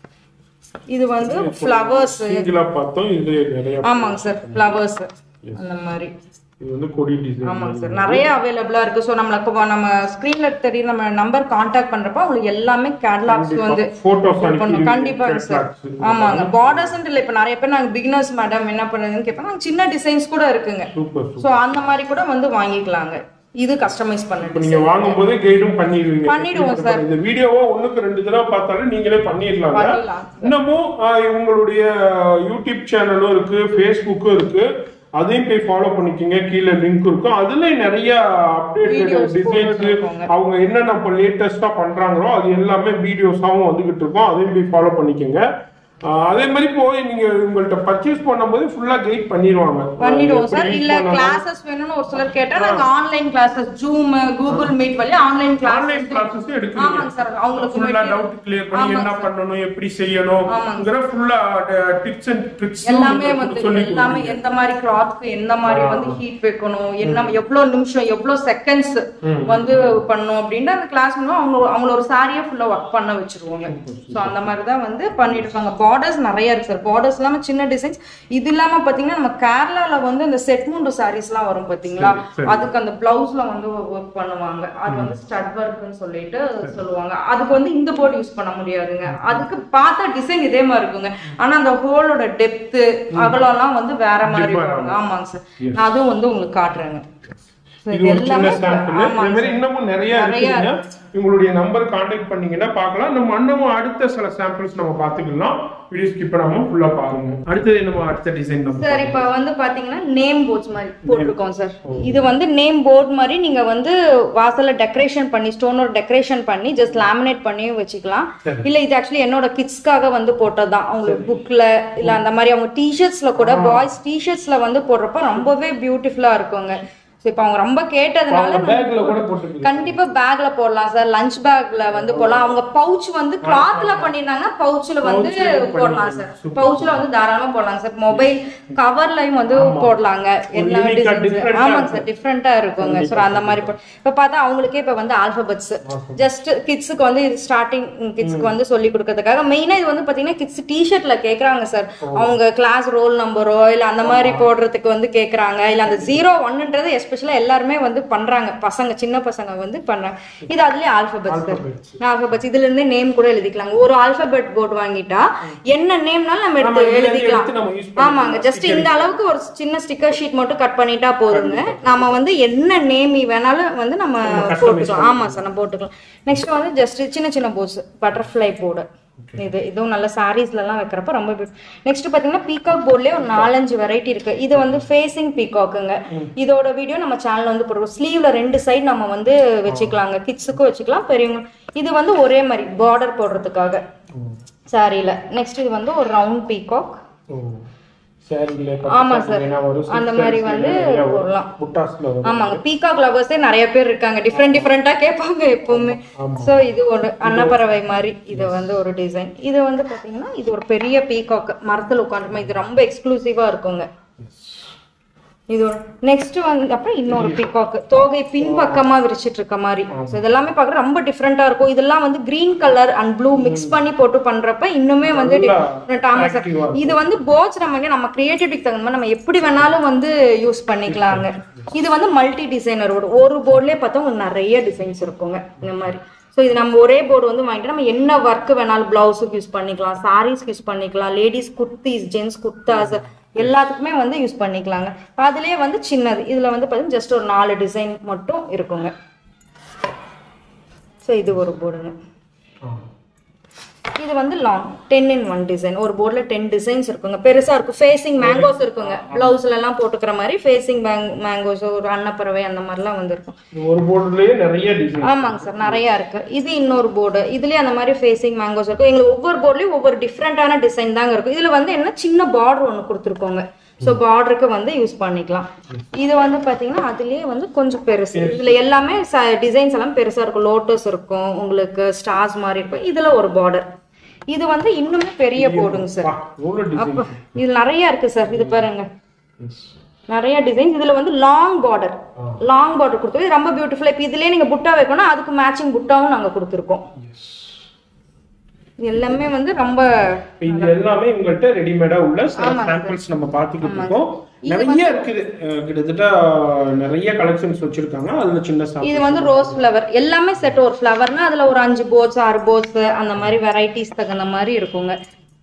S2: இது வந்து ஃப்ளவர்ஸ்
S1: சிங்கிளா பார்த்தோம் இது நிறைய
S2: ஆமாங்க சார் ஃப்ளவர்ஸ் அந்த மாதிரி
S1: இது வந்து கொடி டிசைன்
S2: ஆமாங்க சார் நிறைய அவைலபிளா இருக்கு ஸோ நம்மளுக்கு இப்போ நம்ம ஸ்க்ரீன்ல தெரியும் நம்ம நம்பர் காண்டாக்ட் பண்றப்ப உங்களுக்கு எல்லாமே கேட்லாக்ஸ் வந்து
S1: Photos
S2: இது பண்ணுவோம்.
S1: அனுப்பி
S2: கண்டிப்பாங்க சார்
S1: catalogs.
S2: ஆமாங்க பார்டர்ஸ் இல்ல இப்ப நிறைய பேர் நாங்க பிகினர்ஸ் மேடம் என்ன பண்ணுறதுன்னு கேட்பாங்க நாங்க சின்ன டிசைன்ஸ் கூட இருக்குங்க
S1: சூப்பர்
S2: ஸோ அந்த மாதிரி கூட வந்து வாங்கிக்கலாங்க இது கஸ்டமைஸ்
S1: இப்ப
S2: பண்ணிட்டு
S1: நீங்க வாங்கும் போதே கைடும் பண்ணிடுவீங்க
S2: பண்ணிடுவோம் சார்.
S1: இந்த வீடியோவை ஒண்ணுக்கு ரெண்டு தடவை பார்த்தாலும் நீங்களே பண்ணிடலாங்க
S2: பண்ணிடலாம்.
S1: இன்னமும் ஆஹ், உங்களுடைய யூடியூப் சேனலும் இருக்கு ஃபேஸ்புக்கும் இருக்கு அதையும் போய் ஃபாலோ பண்ணிக்கோங்க கீழே லிங்க் இருக்கும் அதுல நிறைய அப்டேட்டட்
S2: Videos
S1: டிசைன்ஸ்
S2: போட்டுருக்கோங்க.
S1: அவங்க என்னென்ன இப்போ லேட்டஸ்டா பண்றாங்களோ அது எல்லாமே வீடியோஸாவும் வந்துகிட்டு இருக்கும் அதையும் போய் ஃபாலோ பண்ணிக்கோங்க ஆஹ், அதே மாதிரி போய் நீங்க உங்கள்ட்ட பர்ச்சேஸ் பண்ணும்போது ஃபுல்லா கைட் பண்ணிடுவாங்க
S2: பண்ணிடுவோம்
S1: எப்படி
S2: சார்
S1: use
S2: இல்ல
S1: பண்ணணும்.
S2: கிளாஸஸ் வேணும்னு ஒரு சிலர் கேட்டா நாங்க online classes Zoom Google Meet வழியா ஆன்லைன்
S1: ஆன்லைன்
S2: கிளாஸ்
S1: கிளாஸஸ் எடுக்கிறீங்க
S2: ஆமாங்க சார் அவங்களுக்கு
S1: ஃபுல்லா
S2: material-
S1: டவுட் கிளியர் பண்ணி
S2: ஆமாங்க
S1: என்ன பண்ணணும் எப்படி செய்யணும்ங்கிற ஃபுல்லா டிப்ஸ் அண்ட் ட்ரிக்ஸ்
S2: எல்லாமே வந்து எல்லாமே எந்த மாதிரி கிளாத்க்கு எந்த மாதிரி வந்து ஹீட் வைக்கணும் என்ன எவ்வளவு நிமிஷம் எவ்வளவு செகண்ட்ஸ் வந்து பண்ணணும் அப்படின்ட்டு அந்த கிளாஸ் மூலம் அவங்க அவங்கள ஒரு சாரியா ஃபுல்லா ஒர்க் பண்ண வச்சிருவாங்க சோ அந்த மாதிரி தான் வந்து பண்ணிட்டு இருக்காங்க பார்டர்ஸ் நிறைய இருக்கு சார் பார்டர்ஸ் இல்லாம சின்ன டிசைன்ஸ் இது இல்லாம பாத்தீங்கன்னா நம்ம கேரளால வந்து இந்த செட் மூண்டு சாரீஸ் எல்லாம் வரும் பாத்தீங்களா அதுக்கு அந்த பிளவுஸ்ல வந்து ஒர்க் பண்ணுவாங்க அது வந்து ஸ்டட் ஒர்க்னு சொல்லிட்டு சொல்லுவாங்க அதுக்கு வந்து இந்த போர்டு யூஸ் பண்ண முடியாதுங்க அதுக்கு பார்த்தா டிசைன் இதே மாதிரி இருக்குங்க ஆனா அந்த ஹோலோட டெப்த் அகலம்லாம் வந்து வேற மாதிரி
S1: Differ
S2: வருங்க ஆமாங்க சார் நான் அதுவும் வந்து உங்களுக்கு காட்டுறேங்க So,
S1: இது ஒரு சின்ன
S2: எல்லாமே
S1: சாம்பிள்
S2: ஆமாங்க
S1: இந்த மாதிரி இன்னமும் நிறைய
S2: நிறைய
S1: இருக்குங்க உங்களுடைய நம்பர் கான்டாக்ட் பண்ணீங்கன்னா பார்க்கலாம் நம்ம இன்னமும் அடுத்த சில சாம்பிள்ஸ் நம்ம பார்த்துக்கலாம் வீடியோ ஸ்கிப் பண்ணாம ஃபுல்லா பாருங்க அடுத்தது நம்ம அடுத்த டிசைன் நம்ம
S2: சார் இப்ப வந்து பாத்தீங்கன்னா நேம் போர்ட்ஸ் மாதிரி போட்டிருக்கோம் சார் இது வந்து நேம் போர்ட் மாதிரி நீங்க வந்து வாசல்ல டெக்கரேஷன் பண்ணி ஸ்டோனோட டெக்கரேஷன் பண்ணி ஜஸ்ட் லேமினேட் பண்ணியும் வச்சுக்கலாம் இல்ல இது ஆக்சுவலி என்னோட கிட்ஸ்க்காக வந்து போட்டதுதான் அவங்களுக்கு புக்ல இல்ல அந்த மாதிரி அவங்க டிஷர்ட்ஸ்ல கூட பாய்ஸ் டிஷர்ட்ஸ்ல வந்து போடுறப்ப ரொம்பவே பியூட்டிஃபுல்லா இருக்குங்க So, இப்ப அவங்க ரொம்ப கேட்டதுனால
S1: பேக்ல கூட போட்டுருக்கு
S2: கண்டிப்பா பேக்ல போடலாம் சார் லஞ்ச் பேக்ல வந்து போடலாம் அவங்க பவுச் வந்து கிளாத்ல பண்ணிருந்தாங்க பவுச்ல வந்து போடலாம் சார் பவுச்ல வந்து தாராளமா போடலாம் சார் மொபைல் கவர்லயும் வந்து போடலாங்க எல்லா
S1: unique ஆ,
S2: டிசைன்ஸ்
S1: different ஆ
S2: ஆமாங்க சார் டிஃப்ரெண்டா இருக்குங்க சார் அந்த மாதிரி போ- இப்ப பார்த்தா அவங்களுக்கே இப்ப வந்து ஆல்பபெட்ஸ் ஜஸ்ட் கிட்ஸுக்கு வந்து இது ஸ்டார்டிங் கிட்ஸ்க்கு வந்து சொல்லி கொடுக்கறதுக்காக மெயினா இது வந்து பாத்தீங்கன்னா கிட்ஸ் டிஷர்ட்ல கேக்குறாங்க சார் அவங்க கிளாஸ் ரோல் நம்பரோ இல்ல அந்த மாதிரி போடுறதுக்கு வந்து கேக்குறாங்க இல்ல அந்த ஜீரோ ஒன்னுன்றது எஸ்பெஷலா எல்லாருமே வந்து பண்றாங்க பசங்க சின்ன பசங்க வந்து பண்றாங்க இது அதுலயே ஆல்பபெட்ஸ் சார் ஆல்பபெட்ஸ் இதுல இருந்தே நேம் கூட எழுதிக்கலாங்க ஒரு ஆல்பபெட் போர்டு வாங்கிட்டா என்ன நேம்னாலும் நம்ம
S1: ஆமா,
S2: எடுத்து
S1: இதுல இருந்து
S2: எழுதிக்கலாம்
S1: எடுத்து நம்ம use பண்ணிக்கலாம்.
S2: ஆமாங்க ஜஸ்ட் இந்த அளவுக்கு ஒரு சின்ன ஸ்டிக்கர் ஷீட் மட்டும் கட் பண்ணிட்டா போதுங்க நாம வந்து என்ன நேம் வேணாலும் வந்து நம்ம போட்டுக்கலாம் ஆமா சார் நம்ம போட்டுக்கலாம் நெக்ஸ்ட் வந்து ஜஸ்ட் சின்ன சின்ன போஸ் பட்டர்ஃப்ளை போர்டு இது இதுவும் நல்ல சாரீஸ்ல எல்லாம் வைக்கிறப்ப ரொம்ப நெக்ஸ்ட் பாத்தீங்கன்னா பீகாக் போர்ட்லயே ஒரு நாலஞ்சு வெரைட்டி இருக்கு இது வந்து ஃபேசிங் பீகாக்குங்க இதோட வீடியோ நம்ம சேனல்ல வந்து போடுறோம் ஸ்லீவ்ல ரெண்டு சைடு நம்ம வந்து வச்சுக்கலாங்க கிட்ஸுக்கும் வச்சுக்கலாம் பெரியவங்க இது வந்து ஒரே மாதிரி பார்டர் போடுறதுக்காக சாரியில நெக்ஸ்ட் இது வந்து ஒரு ரவுண்ட் பீகாக்
S1: ஓ. சாரில
S2: ஆமா சார். அந்த மாதிரி வந்து போடலாம்.
S1: புட்டாஸ்ல வரும்
S2: ஆமாங்க பீகாக் லவர்ஸே நிறைய பேர் இருக்காங்க டிஃப்ரெண்ட் டிஃப்ரெண்டா கேட்பாங்க எப்பவுமே சோ இது ஒரு அன்னப்பறவை மாதிரி இது வந்து ஒரு டிசைன் இது வந்து பாத்தீங்கன்னா இது ஒரு பெரிய பீகாக் மரத்துல உட்காந்துருமா இது ரொம்ப எக்ஸ்க்ளூசிவா இருக்குங்க இது ஒரு நெக்ஸ்ட் வந்து அப்புறம் இன்னொரு பீகாக் தோகை பின்பக்கமா விரிச்சிட்டு இருக்க மாதிரி ஸோ இதெல்லாமே பார்க்க ரொம்ப டிஃப்ரெண்டா இருக்கும் இதெல்லாம் வந்து green colour and blue mix பண்ணி போட்டு பண்றப்ப இன்னுமே வந்து
S1: நல்லா
S2: different. ஆமா சார்
S1: active-ஆ
S2: இது வந்து போட்ஸ் நம்ம வந்து நம்ம கிரியேட்டிவிட்டிக்கு தகுந்த மாதிரி நம்ம எப்படி வேணாலும் வந்து யூஸ் பண்ணிக்கலாங்க இது வந்து மல்டி டிசைனர் ஒரு ஒரு போர்ட்லயே பார்த்தா உங்களுக்கு நிறைய டிசைன்ஸ் இருக்குங்க இந்த மாதிரி ஸோ இது நம்ம ஒரே போர்டு வந்து வாங்கிட்டு நம்ம என்ன ஒர்க் வேணாலும் பிளவுஸுக்கு யூஸ் பண்ணிக்கலாம் சாரீஸ்க்கு யூஸ் பண்ணிக்கலாம் லேடிஸ் குர்த்திஸ் ஜென்ஸ் குர்தாஸ் எல்லாத்துக்குமே வந்து யூஸ் பண்ணிக்கலாங்க அதுலயே வந்து சின்னது இதுல வந்து பார்த்தீங்கன்னா ஜஸ்ட் ஒரு நாலு டிசைன் மட்டும் இருக்குங்க ஸோ இது ஒரு போர்டுங்க இது வந்து long ten in one design ஒரு போர்டில் டென் டிசைன்ஸ் இருக்குங்க பெருசா இருக்கும் ஃபேஸிங் மேங்கோஸ் இருக்குங்க பிளவுஸ்ல எல்லாம் போட்டுக்கிற மாதிரி ஃபேஸிங் மேங்கோஸ் ஒரு அன்னப்பறவை அந்த மாதிரிலாம் வந்து இருக்கும்
S1: ஒரு போர்டுலயே நிறைய டிசைன்
S2: ஆமாங்க சார் நிறைய இருக்கு இது இன்னொரு போர்டு இதுலயே அந்த மாதிரி ஃபேஸிங் மேங்கோஸ் இருக்கும் எங்களுக்கு ஒவ்வொரு போர்ட்லயும் ஒவ்வொரு டிஃப்ரெண்டான டிசைன் தாங்க இருக்கும் இதுல வந்து என்ன சின்ன பார்டர் ஒன்று கொடுத்துருக்கோங்க ஸோ பார்டருக்கு வந்து யூஸ் பண்ணிக்கலாம் இது வந்து பாத்தீங்கன்னா அதுலயே வந்து கொஞ்சம் பெருசு இதுல எல்லாமே டிசைன்ஸ் எல்லாம் பெருசா இருக்கும் லோட்டஸ் இருக்கும் உங்களுக்கு ஸ்டார்ஸ் மாதிரி இருக்கும் இதுல ஒரு பார்டர் இது வந்து இன்னுமே பெரிய போர்டுங்க சார்
S1: எவ்வளவு டிசைன்
S2: அப்போ இது நிறைய இருக்கு சார் இது பாருங்க நிறைய டிசைன்ஸ் இதுல வந்து லாங் பார்டர் லாங் பார்டர் கொடுத்துருக்கு இது ரொம்ப பியூட்டிஃபுல்லா இப்போ இதுலயே நீங்க புட்டா வைக்கணும் அதுக்கு மேட்சிங் புட்டாவும் நாங்க கொடுத்துருக்கோம் இது எல்லாமே வந்து ரொம்ப
S1: இது எல்லாமே உங்கள்கிட்ட ரெடிமேடா உள்ள சாம்பிள்ஸ் நம்ம பார்த்துக்கிட்டு இருக்கோம் நிறைய இருக்குது அஹ் கிட்டத்தட்ட நிறைய கலெக்ஷன்ஸ் வச்சிருக்காங்க அதுல சின்ன சாம்பிள்
S2: இது வந்து ரோஸ் ஃப்ளவர் எல்லாமே செட் ஒரு ஃப்ளவர்னா அதுல ஒரு அஞ்சு போட்ஸ் ஆறு போட்ஸ் அந்த மாதிரி வெரைட்டிஸ் தகுந்த மாதிரி இருக்குங்க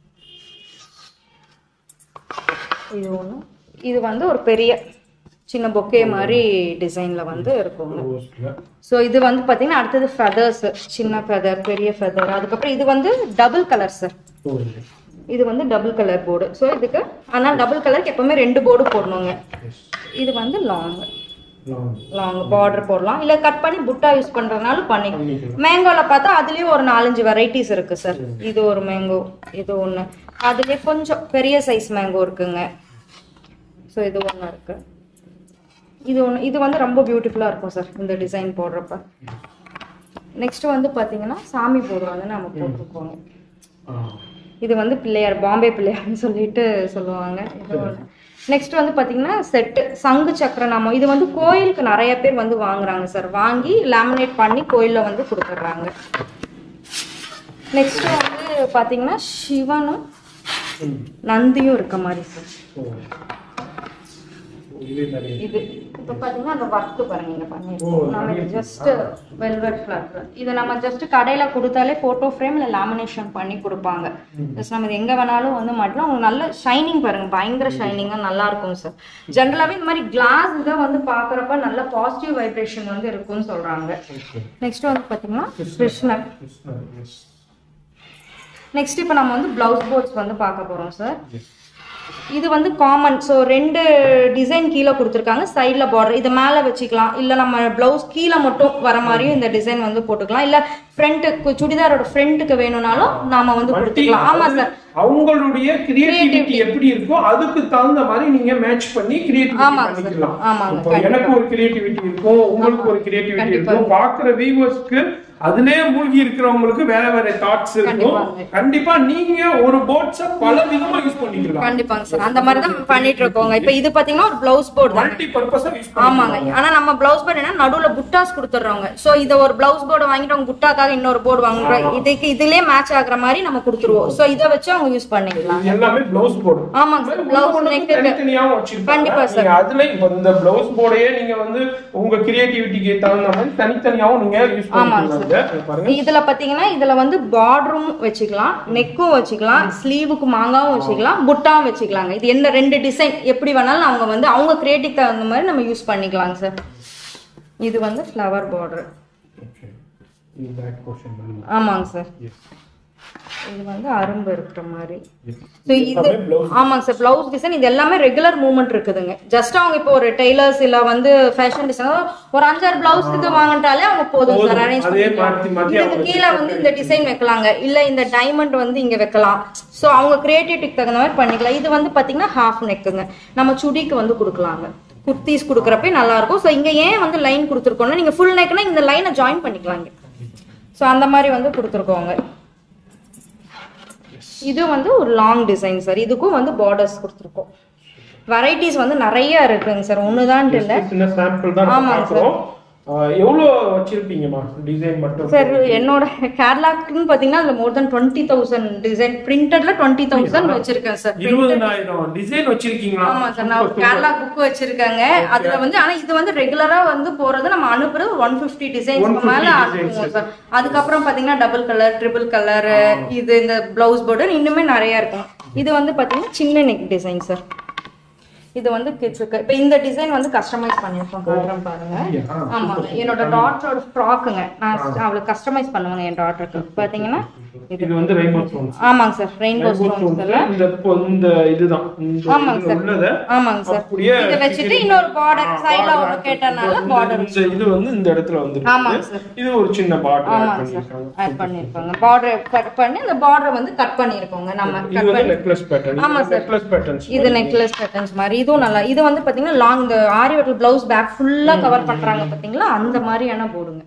S2: இது ஒண்ணு இது வந்து ஒரு பெரிய சின்ன பொக்கே மாதிரி டிசைன்ல வந்து இருக்குங்க
S1: ரோஸ்ல
S2: ஸோ இது வந்து பார்த்தீங்கன்னா அடுத்தது ஃபெதர்ஸ் சின்ன ஃபெதர் பெரிய ஃபெதர் அதுக்கப்புறம் இது வந்து டபுள் கலர் சார் இது வந்து டபுள் கலர் போர்டு ஸோ இதுக்கு ஆனால் டபுள் கலருக்கு எப்பவுமே ரெண்டு போர்டு போடணுங்க இது வந்து லாங் லாங் பார்டர் போடலாம் இல்லை கட் பண்ணி புட்டா யூஸ் பண்றதுனாலும் பண்ணிக்கலாம் மேங்கோல பார்த்தா அதுலயும் ஒரு நாலஞ்சு வெரைட்டிஸ் இருக்கு சார் இது ஒரு மேங்கோ இது ஒன்று அதுலயே கொஞ்சம் பெரிய சைஸ் மேங்கோ இருக்குங்க ஸோ இது ஒன்று இருக்கு இது ஒன்று இது வந்து ரொம்ப பியூட்டிஃபுல்லாக இருக்கும் சார் இந்த டிசைன் போடுறப்ப நெக்ஸ்ட் வந்து பார்த்தீங்கன்னா சாமி போர்டு வந்து நம்ம போட்டிருக்கோங்க இது வந்து பிள்ளையார் பாம்பே பிள்ளையார்னு சொல்லிட்டு சொல்லுவாங்க இது ஒன்று நெக்ஸ்ட் வந்து பார்த்தீங்கன்னா செட்டு சங்கு சக்கரம் நாமம் இது வந்து கோயிலுக்கு நிறைய பேர் வந்து வாங்குறாங்க சார் வாங்கி லேமினேட் பண்ணி கோயிலில் வந்து கொடுத்துட்றாங்க நெக்ஸ்ட் வந்து பார்த்தீங்கன்னா சிவனும் நந்தியும் இருக்க மாதிரி சார்
S1: இது நிறைய
S2: இது இப்போ பார்த்தீங்கன்னா அந்த ஒர்க் பாருங்க இங்க
S1: ஓ,
S2: பண்ணிருக்கோம் நம்ம
S1: நிறைய
S2: ஜஸ்ட் வெல்வெட் ஃபிளவர் இது நம்ம ஜஸ்ட் கடையில கொடுத்தாலே போட்டோ ஃப்ரேம் இல்ல லேமினேஷன் பண்ணி கொடுப்பாங்க ஜஸ்ட் நம்ம இது எங்க வேணாலும் வந்து மாட்டலாம் உங்களுக்கு நல்ல ஷைனிங் பாருங்க பயங்கர ஷைனிங்கா நல்லா இருக்கும் சார் ஜென்ரலாவே இந்த மாதிரி கிளாஸ் இதை வந்து பாக்குறப்ப நல்ல பாசிட்டிவ் வைப்ரேஷன் வந்து இருக்கும்னு சொல்றாங்க நெக்ஸ்ட் வந்து பாத்தீங்கன்னா கிருஷ்ணர் நெக்ஸ்ட் இப்போ நம்ம வந்து பிளவுஸ் போர்ட்ஸ் வந்து பார்க்க போறோம் சார் இது வந்து காமன் ஸோ ரெண்டு டிசைன் கீழே கொடுத்துருக்காங்க சைடில் பார்டர் இதை மேலே வச்சுக்கலாம் இல்லை நம்ம ப்ளவுஸ் கீழே மட்டும் வர மாதிரியும் இந்த டிசைன் வந்து போட்டுக்கலாம் இல்லை ஃப்ரண்ட்டுக்கு சுடிதாரோட ஃப்ரண்ட்டுக்கு வேணும்னாலும் நாம வந்து கொடுத்துக்கலாம் ஆமாம் சார்
S1: அவங்களுடைய கிரியேட்டிவிட்டி எப்படி இருக்கோ அதுக்கு தகுந்த மாதிரி நீங்க மேட்ச் பண்ணி கிரியேட்டிவிட்டி
S2: ஆமாங்க சார்.
S1: பண்ணிக்கலாம்
S2: ஆமாங்க,
S1: இப்போ எனக்கு ஒரு கிரியேட்டிவிட்டி இருக்கும் உங்களுக்கு ஒரு கிரியேட்டிவிட்டி இருக்கும் பாக்குற வியூவர்ஸ்க்கு அதுலயே மூழ்கி இருக்கிறவங்களுக்கு வேற வேற தாட்ஸ் இருக்கும்
S2: கண்டிப்பாங்க.
S1: கண்டிப்பா நீங்க ஒரு போட்ஸ பல விதமா யூஸ் பண்ணிக்கலாம்
S2: கண்டிப்பாங்க சார் அந்த மாதிரி தான் பண்ணிட்டு இருக்கோங்க இப்போ இது பார்த்தீங்கன்னா ஒரு ப்ளவுஸ் போர்டு தான்
S1: மல்டி பர்பஸா யூஸ்
S2: ஆமாங்க ஆனா நம்ம பிளவுஸ் போர்டு என்ன நடுவுல புட்டாஸ் கொடுத்துட்றோங்க சோ இத ஒரு பிளவுஸ் போர்டு வாங்கிட்டு அவங்க புட்டாக்காக இன்னொரு போர்டு வாங்குறோம் இதுக்கு இதுலயே மேட்ச் ஆகுற மாதிரி நம்ம கொடுத்துருவோம் சோ இத வச்சு அவங்க யூஸ் பண்ணிக்கலாம்
S1: இது எல்லாமே பிளவுஸ் போர்டு
S2: ஆமாங்க சார் பிளவுஸ் நெக்
S1: தனித்தனியாவும் வச்சிருப்பாங்க
S2: கண்டிப்பா சார்.
S1: நீங்க அதுல இப்ப இந்த பிளவுஸ் போர்டையே நீங்க வந்து உங்க கிரியேட்டிவிட்டிக்கு தகுந்த மாதிரி தனித்தனியாவும் நீங்க யூஸ் பண்ணிக்கலாம் இதை பாருங்க
S2: இதுல பாத்தீங்கன்னா இதுல வந்து பார்டரும் வச்சுக்கலாம் நெக்கும் வச்சுக்கலாம் ஸ்லீவுக்கு மாங்காவும் வச்சுக்கலாம் புட்டாவும் வச்சுக்கலாங்க இது என்ன ரெண்டு டிசைன் எப்படி வேணாலும் அவங்க வந்து அவங்க கிரியேட்டிவ் தகுந்த மாதிரி நம்ம யூஸ் பண்ணிக்கலாங்க சார் இது வந்து ஃப்ளவர் பார்டர்
S1: Okay. இது பேக் போர்ஷன் பண்ணுங்க
S2: ஆமாங்க சார்
S1: எஸ்
S2: இது வந்து அரும்பு இருக்கிற மாதிரி
S1: Yes.
S2: ஸோ இது
S1: எல்லாமே blouse.
S2: ஆமாங்க சார் பிளவுஸ் டிசைன் இது எல்லாமே ரெகுலர் மூவ்மெண்ட் இருக்குதுங்க ஜஸ்ட் அவங்க இப்போ ஒரு டெய்லர்ஸ் இல்ல வந்து ஃபேஷன் டிசைனர் ஒரு அஞ்சாறு பிளவுஸ் இது வாங்கிட்டாலே அவங்க போதும் சார்
S1: போதும்.
S2: அரேஞ்ச்
S1: அதே
S2: பண்ணிக்கலாம்
S1: மாத்தி மாத்தி
S2: இதுக்கு
S1: அவங்க
S2: கீழே வந்து இந்த டிசைன் வைக்கலாங்க இல்ல இந்த டைமண்ட் வந்து இங்க வைக்கலாம் ஸோ அவங்க கிரியேட்டிவிட்டிக்கு தகுந்த மாதிரி பண்ணிக்கலாம் இது வந்து பாத்தீங்கன்னா ஹாஃப் நெக்குங்க நம்ம சுடிக்கு வந்து கொடுக்கலாங்க குர்த்திஸ் கொடுக்குறப்ப நல்லா இருக்கும் ஸோ இங்க ஏன் வந்து லைன் கொடுத்துருக்கோம்னா நீங்க ஃபுல் நெக்னா இந்த லைனை ஜாயின் பண்ணிக்கலாங்க ஸோ அந்த மாதிரி வந்து கொடுத்துருக்கோங்க இது வந்து ஒரு லாங் டிசைன் சார் இதுக்கும் வந்து பார்டர்ஸ் கொடுத்துருக்கோம் வெரைட்டிஸ் வந்து நிறைய இருக்குங்க சார் ஒண்ணுதான் இல்ல
S1: சின்ன சாம்பிள் தான் நம்ம
S2: ஆமாங்க சார்.
S1: பார்க்கிறோம் ஆஹ் எவ்வளவு வச்சிருப்பீங்கம்மா டிசைன் மட்டும்
S2: சார் என்னோட கேரளாக்குன்னு பாத்தீங்கன்னா அதுல more than twenty thousand design பிரிண்டட்ல டுவெண்ட்டி தௌசண்ட் வச்சிருக்கேன் சார்
S1: இருபதனாயிரம் டிசைன் வச்சிருக்கீங்களா
S2: ஆமா சார் நான் ஒரு கேரளா புக் வச்சிருக்காங்க அதுல வந்து ஆனா இது வந்து ரெகுலரா வந்து போறது நம்ம அனுப்புறது ஒன் பிப்டி டிசைன்ஸ்க்கு
S1: 150
S2: மேல
S1: designs.
S2: அனுப்புவோம் சார் அதுக்கப்புறம் பாத்தீங்கன்னா டபுள் கலர் ட்ரிபிள் கலர் இது இந்த பிளவுஸ் போர்டு இன்னுமே நிறைய இருக்கும் இது வந்து பாத்தீங்கன்னா சின்ன நெக் டிசைன் சார் இது வந்து கிட்ஸுக்கு இப்போ இந்த டிசைன் வந்து கஸ்டமைஸ் பண்ணியிருக்கோம் காட்டுறேன் பாருங்க
S1: அப்படியா?
S2: ஆமாங்க என்னோட டாட்டரோட ஃப்ராக்குங்க நான் அவளுக்கு கஸ்டமைஸ் பண்ணுவேங்க என் டாட்டருக்கு பாத்தீங்கன்னா இது
S1: இது வந்து ரெயின்போ ஸ்டோன்ஸ்
S2: ஆமாங்க sir rainbow
S1: rainbow
S2: stones
S1: stones இந்த இப்போ இந்த இதுதான் இந்த
S2: ஆமாங்க
S1: இதுல
S2: சார்.
S1: உள்ளத
S2: ஆமாங்க சார்
S1: அப்படியே
S2: இதை வச்சுட்டு இன்னொரு பார்டர் சைடுல ஒரு கேட்டனால பார்டர்
S1: இந்த இது வந்து இந்த இடத்துல வந்து
S2: ஆமாங்க சார்
S1: இது ஒரு சின்ன பார்டர் ஆட்
S2: ஆமாங்க சார்
S1: பண்ணிருக்காங்க
S2: ஆட் பண்ணிருப்பாங்க பார்டர் கட் பண்ணி அந்த பார்டர் வந்து கட் பண்ணிருக்கோங்க நம்ம
S1: இது
S2: கட்
S1: வந்து
S2: பண்ணி
S1: நெக்லஸ் பேட்டர்ன்
S2: ஆமா சார்.
S1: நெக்லஸ் பேட்டர்ன்ஸ்
S2: இது நெக்லஸ் பேட்டர்ன்ஸ் மாதிரி இதுவும் நல்லா இது வந்து பாத்தீங்கன்னா லாங் இந்த ஆரி ஒர்க் பிளவுஸ் பேக் ஃபுல்லா கவர் பண்றாங்க பாத்தீங்களா அந்த மாதிரியான போடுங்க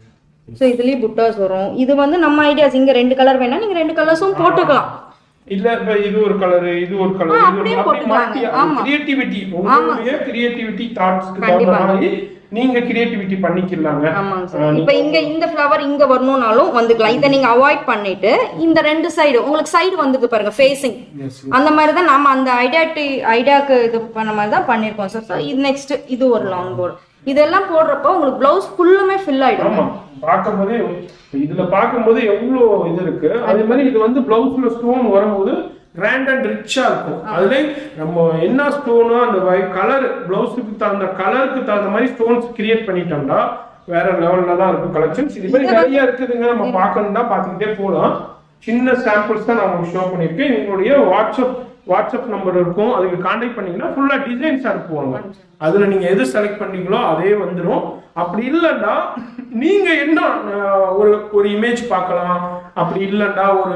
S2: சோ இதுலயே புட்டாஸ் வரும் இது வந்து நம்ம ஐடியாஸ் இங்க ரெண்டு கலர் வேணா நீங்க ரெண்டு கலர்ஸும் போட்டுக்கலாம்
S1: இல்ல இப்ப இது ஒரு கலர் இது ஒரு கலர்
S2: ஆ,
S1: இது
S2: அப்படியே
S1: ஒரு அப்படி
S2: போட்டுக்கலாங்க.
S1: மாத்தி
S2: ஆமா.
S1: கிரியேட்டிவிட்டி உங்களுடைய கிரியேட்டிவிட்டி தாட்ஸ்க்கு
S2: கண்டிப்பா.
S1: தகுந்த மாதிரி நீங்க கிரியேட்டிவிட்டி பண்ணிக்கலாங்க
S2: ஆமாங்க சார் இப்போ இங்க இந்த ஃப்ளவர் இங்க வரணும்னாலும் வந்துக்கலாம் இதை நீங்க அவாய்ட் பண்ணிட்டு இந்த ரெண்டு சைடு உங்களுக்கு சைடு வந்துருக்கு பாருங்க ஃபேஸிங்
S1: Yes,
S2: அந்த மாதிரி தான் நம்ம அந்த ஐடியாட்டி ஐடியாக்கு இது பண்ண மாதிரி தான் பண்ணிருக்கோம் சார் இது நெக்ஸ்ட் இது ஒரு லாங் போர்டு இதெல்லாம் போடுறப்போ உங்களுக்கு பிளவுஸ் ஃபுல்லுமே ஃபில் ஆயிடும்
S1: ஆமா பார்க்கும்போதே இதுல பார்க்கும்போது எவ்வளவு இது இருக்கு அதே மாதிரி இது வந்து பிளவுஸ்ல ஸ்டோன் வரும்போது கிராண்ட் அண்ட் ரிச்சா இருக்கும் அதுல நம்ம என்ன ஸ்டோனோ அந்த கலர் பிளவுஸுக்கு தகுந்த கலருக்கு தகுந்த மாதிரி ஸ்டோன்ஸ் கிரியேட் பண்ணிட்டோம்னா வேற லெவல்ல தான் இருக்கும் கலெக்ஷன்ஸ் இது மாதிரி நிறைய இருக்குதுங்க நம்ம பார்க்கணும்னா பார்த்துக்கிட்டே போகலாம் சின்ன சாம்பிள்ஸ் தான் நான் உங்களுக்கு ஷோ பண்ணியிருக்கேன் எங்களுடைய வாட்ஸ்அப் வாட்ஸ்அப் நம்பர் இருக்கும் அதுக்கு கான்டாக்ட் பண்ணீங்கன்னா ஃபுல்லா டிசைன்ஸ் அனுப்புவாங்க அதுல நீங்க எது செலக்ட் பண்ணீங்களோ அதே வந்துடும் அப்படி இல்லைன்னா நீங்க என்ன அஹ், ஒரு ஒரு இமேஜ் பார்க்கலாம் அப்படி இல்லைன்னா ஒரு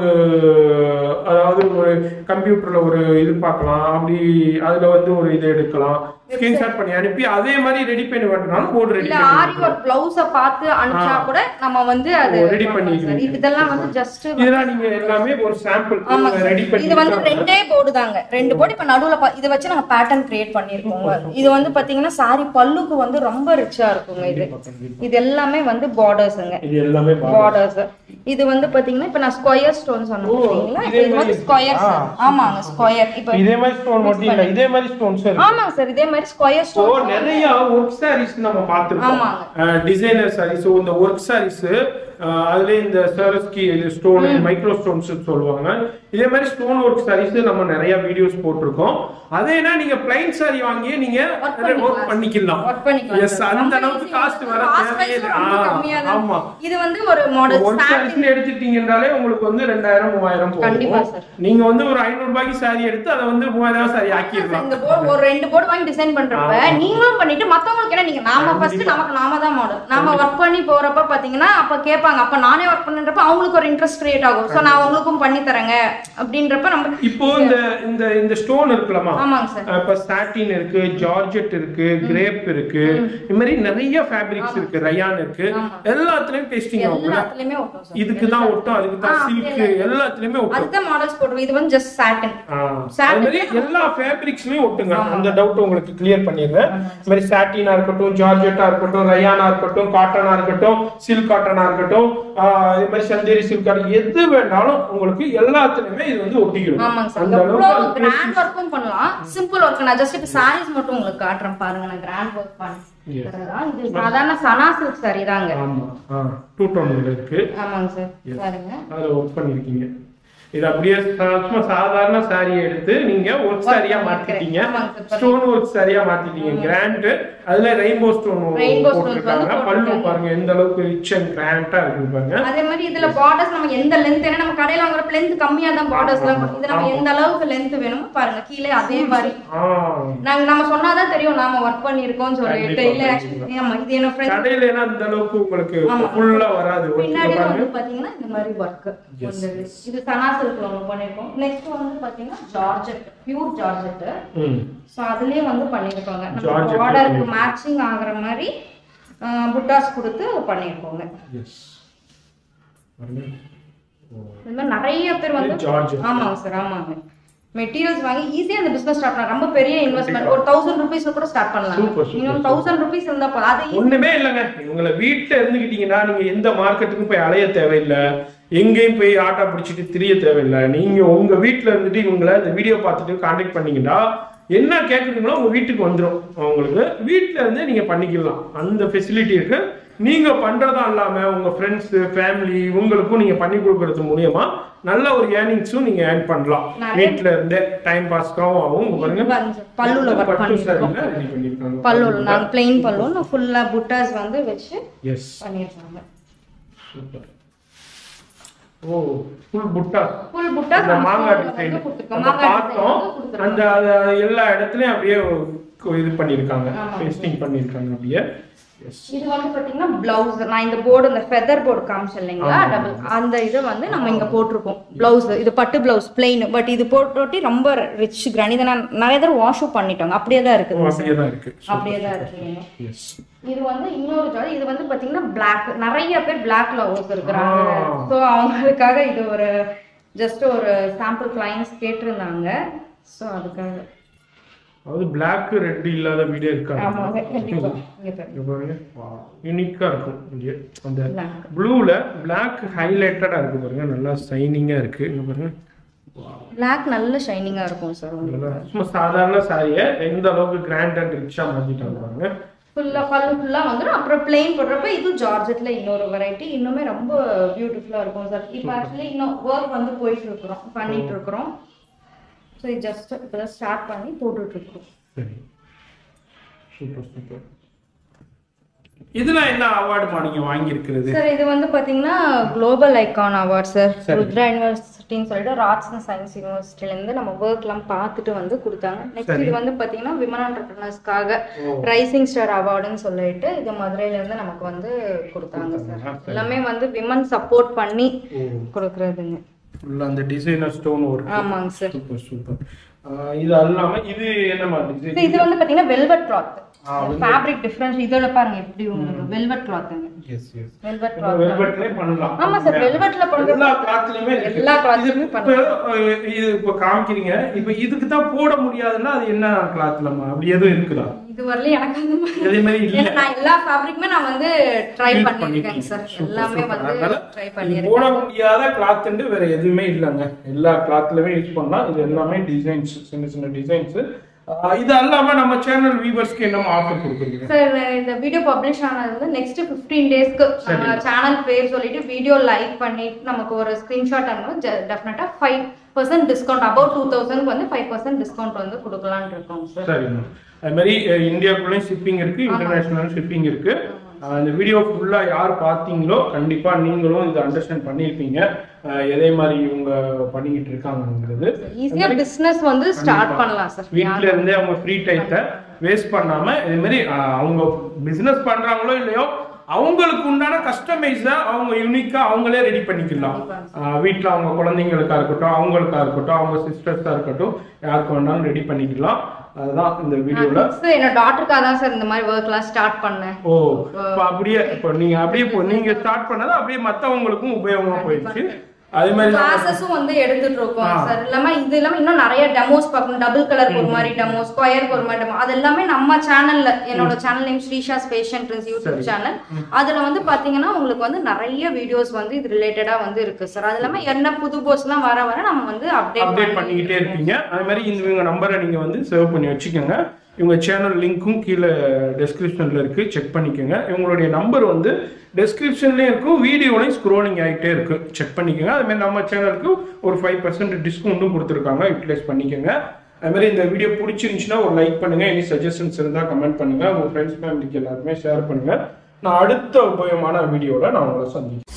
S1: அதாவது ஒரு கம்ப்யூட்டர்ல ஒரு இது பார்க்கலாம் அப்படி அதுல வந்து ஒரு இது எடுக்கலாம் ஸ்கிரீன்ஷாட் பண்ணி அனுப்பி அதே மாதிரி ரெடி பண்ணி வரணும்னாலும் கோட் ரெடி
S2: இல்ல ஆரி ஒரு பிளவுஸ பார்த்து அனுப்பிச்சா கூட நம்ம வந்து அது
S1: ஓ, ready
S2: பண்ணலாம்
S1: பண்ணிக்கிறீங்க.
S2: sir. இதெல்லாம் வந்து ஜஸ்ட்
S1: இதெல்லாம் நீங்க எல்லாமே ஒரு சாம்பிள்
S2: ஆமாங்க
S1: ரெடி
S2: sir.
S1: பண்ணி
S2: இது வந்து ரெண்டே போர்டு தாங்க ரெண்டு போர்டு இப்ப நடுவுல பா- இதை வச்சு நாங்க பேட்டர்ன் கிரியேட் பண்ணிருக்கோங்க இது வந்து பாத்தீங்கன்னா சாரி பல்லுக்கு வந்து ரொம்ப ரிச்சா இருக்குங்க இது இது எல்லாமே வந்து பார்டர்ஸ்ங்க
S1: இது எல்லாமே பா-
S2: பார்டர்ஸ் இது வந்து பாத்தீங்கன்னா இப்ப நான் ஸ்கொயர் ஸ்டோன் சொன்னேன் பாத்தீங்களா இப்ப
S1: இதே
S2: இது வந்து
S1: மாதிரி.
S2: ஸ்கொயர்
S1: ஆ.
S2: ஆமாங்க ஸ்கொயர் இப்ப
S1: இதே மாதிரி ஸ்டோன் மட்டும் இல்ல இதே மாதிரி ஸ்டோன்ஸ் இருக்கு
S2: ஆமாங்க சார் இதே மாதிரி ஸ்கொயர்
S1: இப்போ
S2: ஸ்டோன்
S1: நிறைய ஒர்க் சாரீஸ் நம்ம பார்த்திருக்கோம்
S2: ஆமாங்க.
S1: டிசைனர் சாரீஸ் இந்த ஒர்க் சாரீஸ் அதுல இந்த சரஸ்கி ஸ்டோன் மைக்ரோ ஸ்டோன்ஸ் சொல்லுவாங்க இதே மாதிரி ஸ்டோன் ஒர்க் சாரீஸ் நம்ம நிறைய வீடியோஸ் போட்டிருக்கோம் அதேனா நீங்க பிளைன் சாரி வாங்கியே நீங்க ஒர்க் பண்ணிக்கலாம்
S2: ஒர்க் பண்ணிக்கலாம்
S1: எஸ்
S2: sir.
S1: அந்த
S2: ரொம்ப
S1: அளவுக்கு
S2: easy.
S1: காஸ்ட் வர
S2: Cost wise
S1: தேவையில்லை
S2: ரொம்ப
S1: ஆ,
S2: கம்மியா தான்.
S1: ஆமா
S2: இது வந்து ஒரு மாடல்
S1: ஒர்க் சாரீஸ்னு எடுத்துட்டீங்கன்னாலே உங்களுக்கு வந்து ரெண்டாயிரம் மூவாயிரம்
S2: கண்டிப்பா
S1: போகும்
S2: sir.
S1: நீங்க வந்து ஒரு ஐநூறு ரூபாய்க்கு சாரி எடுத்து அதை வந்து மூவாயிரம் சாரி ஆக்கிடலாம்
S2: இந்த போர்டு ஒரு ரெண்டு போர்டு வாங்கி டிசைன் பண்றப்ப நீங்களும் பண்ணிட்டு மத்தவங்களுக்கு என்ன நீங்க நாம ஃபர்ஸ்ட் நமக்கு நாம தான் மாடல் நாம ஒர்க் பண்ணி போறப்ப பாத்தீங்கன்னா அப்ப கேட்பாங்க அப்ப நானே ஒர்க் பண்றப்ப அவங்களுக்கு ஒரு இன்ட்ரெஸ்ட் கிரியேட் ஆகும் சோ நான் உங்களுக்கும் பண்ணி தரேங்க அப்படின்றப்ப நம்ம
S1: இப்போ இந்த இந்த இந்த ஸ்டோன் இருக்குல்லமா
S2: ஆமாங்க சார்
S1: இப்ப சாட்டின் இருக்கு ஜார்ஜெட் இருக்கு கிரேப் இருக்கு இது மாதிரி நிறைய ஃபேப்ரிக்ஸ் இருக்கு ரயான் இருக்கு எல்லாத்துலயும் டெஸ்டிங் ஆகும்ல
S2: எல்லாத்துலயுமே ஒட்டும் சார்
S1: இதுக்கு தான் ஒட்டும் அதுக்கு தான்
S2: ஆ,
S1: சில்க் எல்லாத்துலயுமே ஒட்டும்
S2: அதுதான் மாடல்ஸ் போடுவோம் இது வந்து ஜஸ்ட் சாட்டன்
S1: ஆ.
S2: Satin
S1: அது மாதிரி எல்லா ஃபேப்ரிக்ஸ்லயும் ஒட்டுங்க அந்த டவுட் உங்களுக்கு கிளியர் பண்ணிடுறேன் இது மாதிரி சாட்டினா இருக்கட்டும் ஜார்ஜெட்டா இருக்கட்டும் ரயானா இருக்கட்டும் காட்டனா இருக்கட்டும் சில்க் காட்டனா இருக்கட்டும் ஆ, இது மாதிரி சந்தேரி சில்க் காட்டன் எது வேணாலும் உங்களுக்கு எல்லாத்துலயுமே இது வந்து ஒட்டிக்கிறோம்
S2: ஆமாங்க சார்
S1: அந்த
S2: எவ்வளவு
S1: அளவுக்கு அது
S2: கிராண்ட் ஒர்க்கும் பண்ணலாம் சிம்பிள் ஒர்க் நான் ஜஸ்ட் இப்ப சாரீஸ் மட்டும் உங்களுக்கு காட்டுறேன் பாருங்க நான் கிராண்ட் ஒர்க் பண்ணேன் இது சாதாரண சனா சில்க் சாரி தாங்க
S1: ஆமா டூ டோன்ல இருக்கு
S2: ஆமாங்க சார் பாருங்க
S1: அதுல ஒர்க் பண்ணிருக்கீங்க இது அப்படியே சா- சும்மா சாதாரண சாரியை எடுத்து நீங்க ஒர்க் சாரியா மாத்திட்டீங்க
S2: ஆமாங்க sir.
S1: ஸ்டோன் ஒர்க் சாரியா மாத்திட்டீங்க கிராண்ட் அதுல ரெயின்போ ஸ்டோன்
S2: Rainbow stones
S1: போட்டிருக்காங்க
S2: வந்து
S1: பல்லு
S2: போட்டிருக்காங்க.
S1: பாருங்க எந்த அளவுக்கு ரிச் அண்ட் கிராண்டா இருக்கு பாருங்க
S2: அதே மாதிரி இதுல பார்டர்ஸ் நம்ம எந்த லென்த் ஏன்னா நம்ம கடையில வாங்குற லென்த் கம்மியா தான் பார்டர்ஸ் எல்லாம் கொடுக்கும். இது நம்ம எந்த அளவுக்கு லென்த் வேணுமோ பாருங்க கீழே அதே மாதிரி
S1: ஆ
S2: நாங்க நம்ம சொன்னாதான் தெரியும் நாம ஒர்க் பண்ணிருக்கோம்னு சொல்லிட்டு
S1: கண்டிப்பா,
S2: இல்ல
S1: கண்டிப்பா.
S2: ஆமா இது என்ன ஃப்ரெண்ட்
S1: கடையில ஏன்னா அந்த அளவுக்கு உங்களுக்கு
S2: ஆமா.
S1: ஃபுல்லா வராது ஒரு
S2: பின்னாடி
S1: பாருங்க
S2: வந்து பாத்தீங்கன்னா இந்த மாதிரி ஒர்க் வந்தது இது சனா சில்க்ல ஒன்று பண்ணிருக்கோம் நெக்ஸ்ட் வந்து பாத்தீங்கன்னா georgette pure georgette
S1: hmm
S2: so அதுலயே வந்து பண்ணிருக்கோங்க நம்ம
S1: Georgette
S2: பார்டருக்கு மேட்சிங் ஆகுற மாதிரி புட்டாஸ் கொடுத்து பண்ணிருக்கோங்க
S1: எஸ் பாருங்க
S2: இந்த மாதிரி நிறைய பேர் வந்து
S1: இது Georgette.
S2: ஆமாங்க சார் ஆமாங்க மெட்டீரியல்ஸ் வாங்கி ஈஸியா அந்த பிசினஸ் ஸ்டார்ட் பண்ணலாம் ரொம்ப பெரிய இன்வெஸ்ட்மெண்ட் ஒரு தௌசண்ட் ருபீஸ்ல கூட ஸ்டார்ட் பண்ணலாம்
S1: Super, super,
S2: இன்னும் தௌசண்ட் ருபீஸ் இருந்தா போதும் அது
S1: ஒண்ணுமே இல்லைங்க இவங்களை வீட்டுல இருந்துகிட்டீங்கன்னா நீங்க எந்த மார்க்கெட்டுக்கும் போய் அலைய தேவையில்லை எங்கேயும் போய் ஆட்டோ பிடிச்சிட்டு திரிய தேவையில்லை நீங்க உங்க வீட்டுல இருந்துட்டு இவங்களை இந்த வீடியோ பார்த்துட்டு காண்டாக்ட் பண்ணீங்கன்னா என்ன கேக்குறீங்களோ உங்க வீட்டுக்கு வந்துடும் உங்களுக்கு வீட்டுல இருந்து நீங்க பண்ணிக்கலாம் அந்த ஃபெசிலிட்டி இருக்கு நீங்க பண்றதா இல்லாம உங்க ஃப்ரெண்ட்ஸ் ஃபேமிலி உங்களுக்கும் நீங்க பண்ணி கொடுக்கறது மூலியமா நல்ல ஒரு ஏர்னிங்ஸும் நீங்க ஏர்ன் பண்ணலாம்
S2: நிறைய-
S1: வீட்டுல இருந்தே டைம் பாஸ்க்காகவும் ஆகும் உங்க பாருங்க
S2: வந்து பல்லுல ஒர்க்
S1: பட்டு
S2: பண்ணிருக்கோம்
S1: சாரில ரெடி பண்ணிருக்காங்க
S2: பல்லுல நாங்க பிளெயின் பல்லு ஃபுல்லா புட்டாஸ் வந்து வச்சு
S1: எஸ்
S2: பண்ணிருக்காங்க
S1: சூப்பர் ஓ ஃபுல் புட்டா
S2: ஃபுல் புட்டாஸ்
S1: அந்த மாங்காய் டிசைன்
S2: கொடுத்துருக்கோம்
S1: நம்ம
S2: மாங்காய்
S1: பார்த்தோம்
S2: டிசைன் கொடுத்துருக்கோம்
S1: அந்த அது எல்லா இடத்துலயும் அப்படியே கு- இது பண்ணிருக்காங்க
S2: ஆமா.
S1: பேஸ்டிங் பண்ணிருக்காங்க அப்படியே எஸ்
S2: இது வந்து பாத்தீங்கன்னா பிளவுஸ் நான் இந்த போர்டு இந்த ஃபெதர் போர்டு காமிச்சேன் இல்லைங்களா
S1: ஆமா.
S2: டபுள் அந்த இதை வந்து நம்ம இங்க போட்டிருக்கோம் பிளவுஸ் இது பட்டு பிளவுஸ் பிளெயின் பட் இது போட்டோட்டி ரொம்ப ரிச் கிராண்ட் இதை நான் நிறைய தடவை வாஷும் பண்ணிட்டோங்க அப்படியே தான் இருக்குது
S1: அப்படியே தான் இருக்கு
S2: அப்படியே தான் இருக்குங்க
S1: எஸ்
S2: இது வந்து இன்னொரு ஜாடி இது வந்து பாத்தீங்கன்னா பிளாக் நிறைய பேர் பிளாக் லவர்ஸ் இருக்கிறாங்க
S1: ஆ.
S2: ஸோ அவங்களுக்காக இது ஒரு ஜஸ்ட் ஒரு சாம்பிள் கிளைண்ட்ஸ் கேட்டிருந்தாங்க ஸோ அதுக்காக
S1: அதாவது பிளாக் ரெட் இல்லாத வீடே இருக்காது
S2: ஆமாங்க கண்டிப்பா இங்க பாருங்க
S1: இங்க பாருங்க யூனிக்கா இருக்கும் இங்கே அந்த
S2: Black.
S1: ப்ளூல பிளாக் ஹைலைட்டடா இருக்கு பாருங்க நல்லா ஷைனிங்கா இருக்கு இங்க பாருங்க
S2: பிளாக் நல்ல ஷைனிங்கா இருக்கும் சார்
S1: நல்லா சும்மா சாதாரண சாரியை எந்த அளவுக்கு கிராண்ட் அண்ட் ரிச்சா மாத்திட்டாங்க பாருங்க
S2: ஃபுல்லா பல்லு ஃபுல்லா வந்துடும் அப்புறம் பிளெயின் போடுறப்ப இது ஜார்ஜெட்ல இன்னொரு வெரைட்டி இன்னுமே ரொம்ப பியூட்டிஃபுல்லா இருக்கும் சார் இப்போ ஆக்சுவலி இன்னும் ஒர்க் வந்து போயிட்டு இருக்கிறோம் பண்ணிட்டு இருக்கிறோம் ஸோ இது ஜஸ்ட் இப்போதான் ஸ்டார்ட் பண்ணி போட்டுட்டு இருக்கோம்
S1: சரி சூப்பர் சூப்பர் இதுல என்ன அவார்டு நீங்க வாங்கியிருக்கிறது
S2: சார் இது வந்து பாத்தீங்கன்னா குளோபல் ஐகான் அவார்ட் சார்
S1: சரி.
S2: ருத்ரா யூனிவர்சிட்டின்னு சொல்லிட்டு ராட்ஸ் அண்ட் சயின்ஸ் யூனிவர்சிட்டில இருந்து நம்ம ஒர்க்லாம் பார்த்துட்டு வந்து கொடுத்தாங்க நெக்ஸ்ட்
S1: சரி.
S2: இது வந்து பாத்தீங்கன்னா விமன் ஆண்டர்பிரினர்ஸ்க்காக
S1: ஓ.
S2: ரைசிங் ஸ்டார் அவார்டுன்னு சொல்லிட்டு இது மதுரையில இருந்து நமக்கு வந்து கொடுத்தாங்க சார்
S1: கொடுத்தாங்க.
S2: எல்லாமே வந்து விமன் சப்போர்ட் பண்ணி
S1: ஓ
S2: கொடுக்கறதுங்க
S1: ஃபுல்லா அந்த டிசைனர் ஸ்டோன் ஒர்க்
S2: ஆமாங்க சார்
S1: சூப்பர் சூப்பர் இது அல்லாம இது என்ன மாதிரி
S2: So, இது வந்து பாத்தீங்கன்னா வெல்வெட் கிளாத்
S1: ஆ, velvet.
S2: ஃபேப்ரிக் டிஃபரன்ஸ் இதோட பாருங்க எப்படி உங்களுக்கு வெல்வெட் கிளாத்துங்க
S1: எஸ் எஸ்
S2: வெல்வெட் கிளாத்
S1: வெல்வெட்லயே பண்ணலாம்
S2: ஆமா சார் வெல்வெட்ல பண்ணுறது
S1: எல்லா கிளாத்லயுமே இருக்கு.
S2: எல்லா cloth
S1: இது
S2: லயுமே
S1: இப்ப, அஹ், இது இப்ப காமிக்கிறீங்க இப்ப இதுக்கு தான் போட முடியாதுன்னா அது என்ன கிளாத்லமா அப்படி எதுவும் இருக்குதா
S2: இது வரலையும் எனக்கு அந்த மாதிரி
S1: அதே மாதிரி இல்ல
S2: ஏன்னா நான் எல்லா ஃபேப்ரிக்குமே நான் வந்து ட்ரை
S1: Build
S2: பண்ணிருக்கேன் சார்
S1: Super,
S2: எல்லாமே
S1: super.
S2: வந்து
S1: அதனால
S2: ட்ரை
S1: இது
S2: பண்ணிருக்கேன்
S1: போட முடியாத கிளாத்ன்ட்டு வேற எதுவுமே இல்லைங்க எல்லா கிளாத்லயுமே யூஸ் பண்ணலாம் இது எல்லாமே டிசைன்ஸ் சின்ன சின்ன டிசைன்ஸ் இது அல்லாம நம்ம சேனல் வியூவர்ஸ்க்கு என்னமா ஆஃபர் கொடுக்குறீங்க
S2: சார் இந்த வீடியோ பப்ளிஷ் ஆனது வந்து நெக்ஸ்ட் 15 டேஸ்க்கு நம்ம சேனல் பேர் சொல்லிட்டு வீடியோ லைக் பண்ணி நமக்கு ஒரு ஸ்கிரீன்ஷாட் அனுப்பணும் டெஃபினட்டா five percent discount about two thousand வந்து ஃபைவ் பர்சன்ட் டிஸ்கவுண்ட் வந்து கொடுக்கலாம்னு இருக்கோம் சார்
S1: சரிங்க அது மாதிரி அஹ், இந்தியாக்குள்ளேயும் ஷிப்பிங் இருக்கு இன்டர்நேஷனல் ஷிப்பிங் இருக்கு அஹ், இந்த வீடியோ ஃபுல்லா யார் பார்த்தீங்களோ கண்டிப்பா நீங்களும் இதை அண்டர்ஸ்டாண்ட் பண்ணியிருப்பீங்க அஹ், எதே மாதிரி இவங்க பண்ணிக்கிட்டு இருக்காங்கங்கிறது
S2: ஈஸியா பிசினஸ் வந்து ஸ்டார்ட் பண்ணலாம் சார்
S1: வீட்ல இருந்தே அவங்க ஃப்ரீ டைத்தை வேஸ்ட் பண்ணாம இதே மாதிரி அஹ், அவங்க பிசினஸ் பண்றாங்களோ இல்லையோ அவங்களுக்கு உண்டான கஸ்டமைஸை அவங்க யூனிக்கா அவங்களே ரெடி பண்ணிக்கலாம் அஹ், வீட்ல அவங்க குழந்தைங்களுக்கா இருக்கட்டும் அவங்களுக்கா இருக்கட்டும் அவங்க சிஸ்டர்ஸா இருக்கட்டும் யாருக்கு வேணாலும் ரெடி பண்ணிக்கலாம் அதுதான் இந்த வீடியோல
S2: சார் என்னோட டாக்டருக்காக தான் சார் இந்த மாதிரி ஒர்க்லாம் ஸ்டார்ட் பண்ணேன்
S1: ஓ இப்ப அப்படியே இப்போ நீங்க அப்படியே இப்போ நீங்க ஸ்டார்ட் பண்ணது அப்படியே மத்தவங்களுக்கும் உபயோகமா போயிடுச்சு அதே மாதிரி நம்ம-
S2: கிளாஸஸும் வந்து எடுத்துட்டு இருக்கோம்
S1: ஆ.
S2: சார் இல்லாம இது இல்லாம இன்னும் நிறைய டெமோஸ் பார்க்கணும் டபுள் கலர் ஒரு மாதிரி டெமோ ஸ்கொயருக்கு ஒரு மாதிரி டெமோ அது எல்லாமே நம்ம சேனல்ல என்னோட channel name Shrisha's fashion trends YouTube channel அதுல வந்து பாத்தீங்கன்னா உங்களுக்கு வந்து நிறைய வீடியோஸ் வந்து இது ரிலேட்டடா வந்து இருக்கு சார் அது இல்லாம என்ன புது போஸ்ட் எல்லாம் வர வர நம்ம வந்து
S1: அப்டேட்
S2: அப்டேட்
S1: பண்ணிக்கிட்டே இருப்பீங்க அதே மாதிரி இந்த இவங்க நம்பரை நீங்க வந்து சேவ் பண்ணி வச்சுக்கோங்க இவங்க சேனல் லிங்க்கும் கீழே டெஸ்கிரிப்ஷனில் இருக்குது செக் பண்ணிக்கோங்க இவங்களுடைய நம்பர் வந்து டெஸ்கிரிப்ஷன்லேயும் இருக்கும் வீடியோலையும் ஸ்க்ரோலிங் ஆகிட்டே இருக்கு செக் பண்ணிக்கோங்க அதுமாதிரி நம்ம சேனலுக்கு ஒரு ஃபைவ் பர்சன்ட் டிஸ்கவுண்ட்டும் கொடுத்துருக்காங்க யூட்டிலைஸ் பண்ணிக்கோங்க அதுமாதிரி இந்த வீடியோ பிடிச்சிருந்துச்சுன்னா ஒரு லைக் பண்ணுங்கள் எனி சஜஷன்ஸ் இருந்தால் கமெண்ட் பண்ணுங்கள் உங்கள் ஃப்ரெண்ட்ஸ் ஃபேமிலிக்கு எல்லாருமே ஷேர் பண்ணுங்கள் நான் அடுத்த உபயோகமான வீடியோவில் நான் உங்களை சந்திக்கிறேன்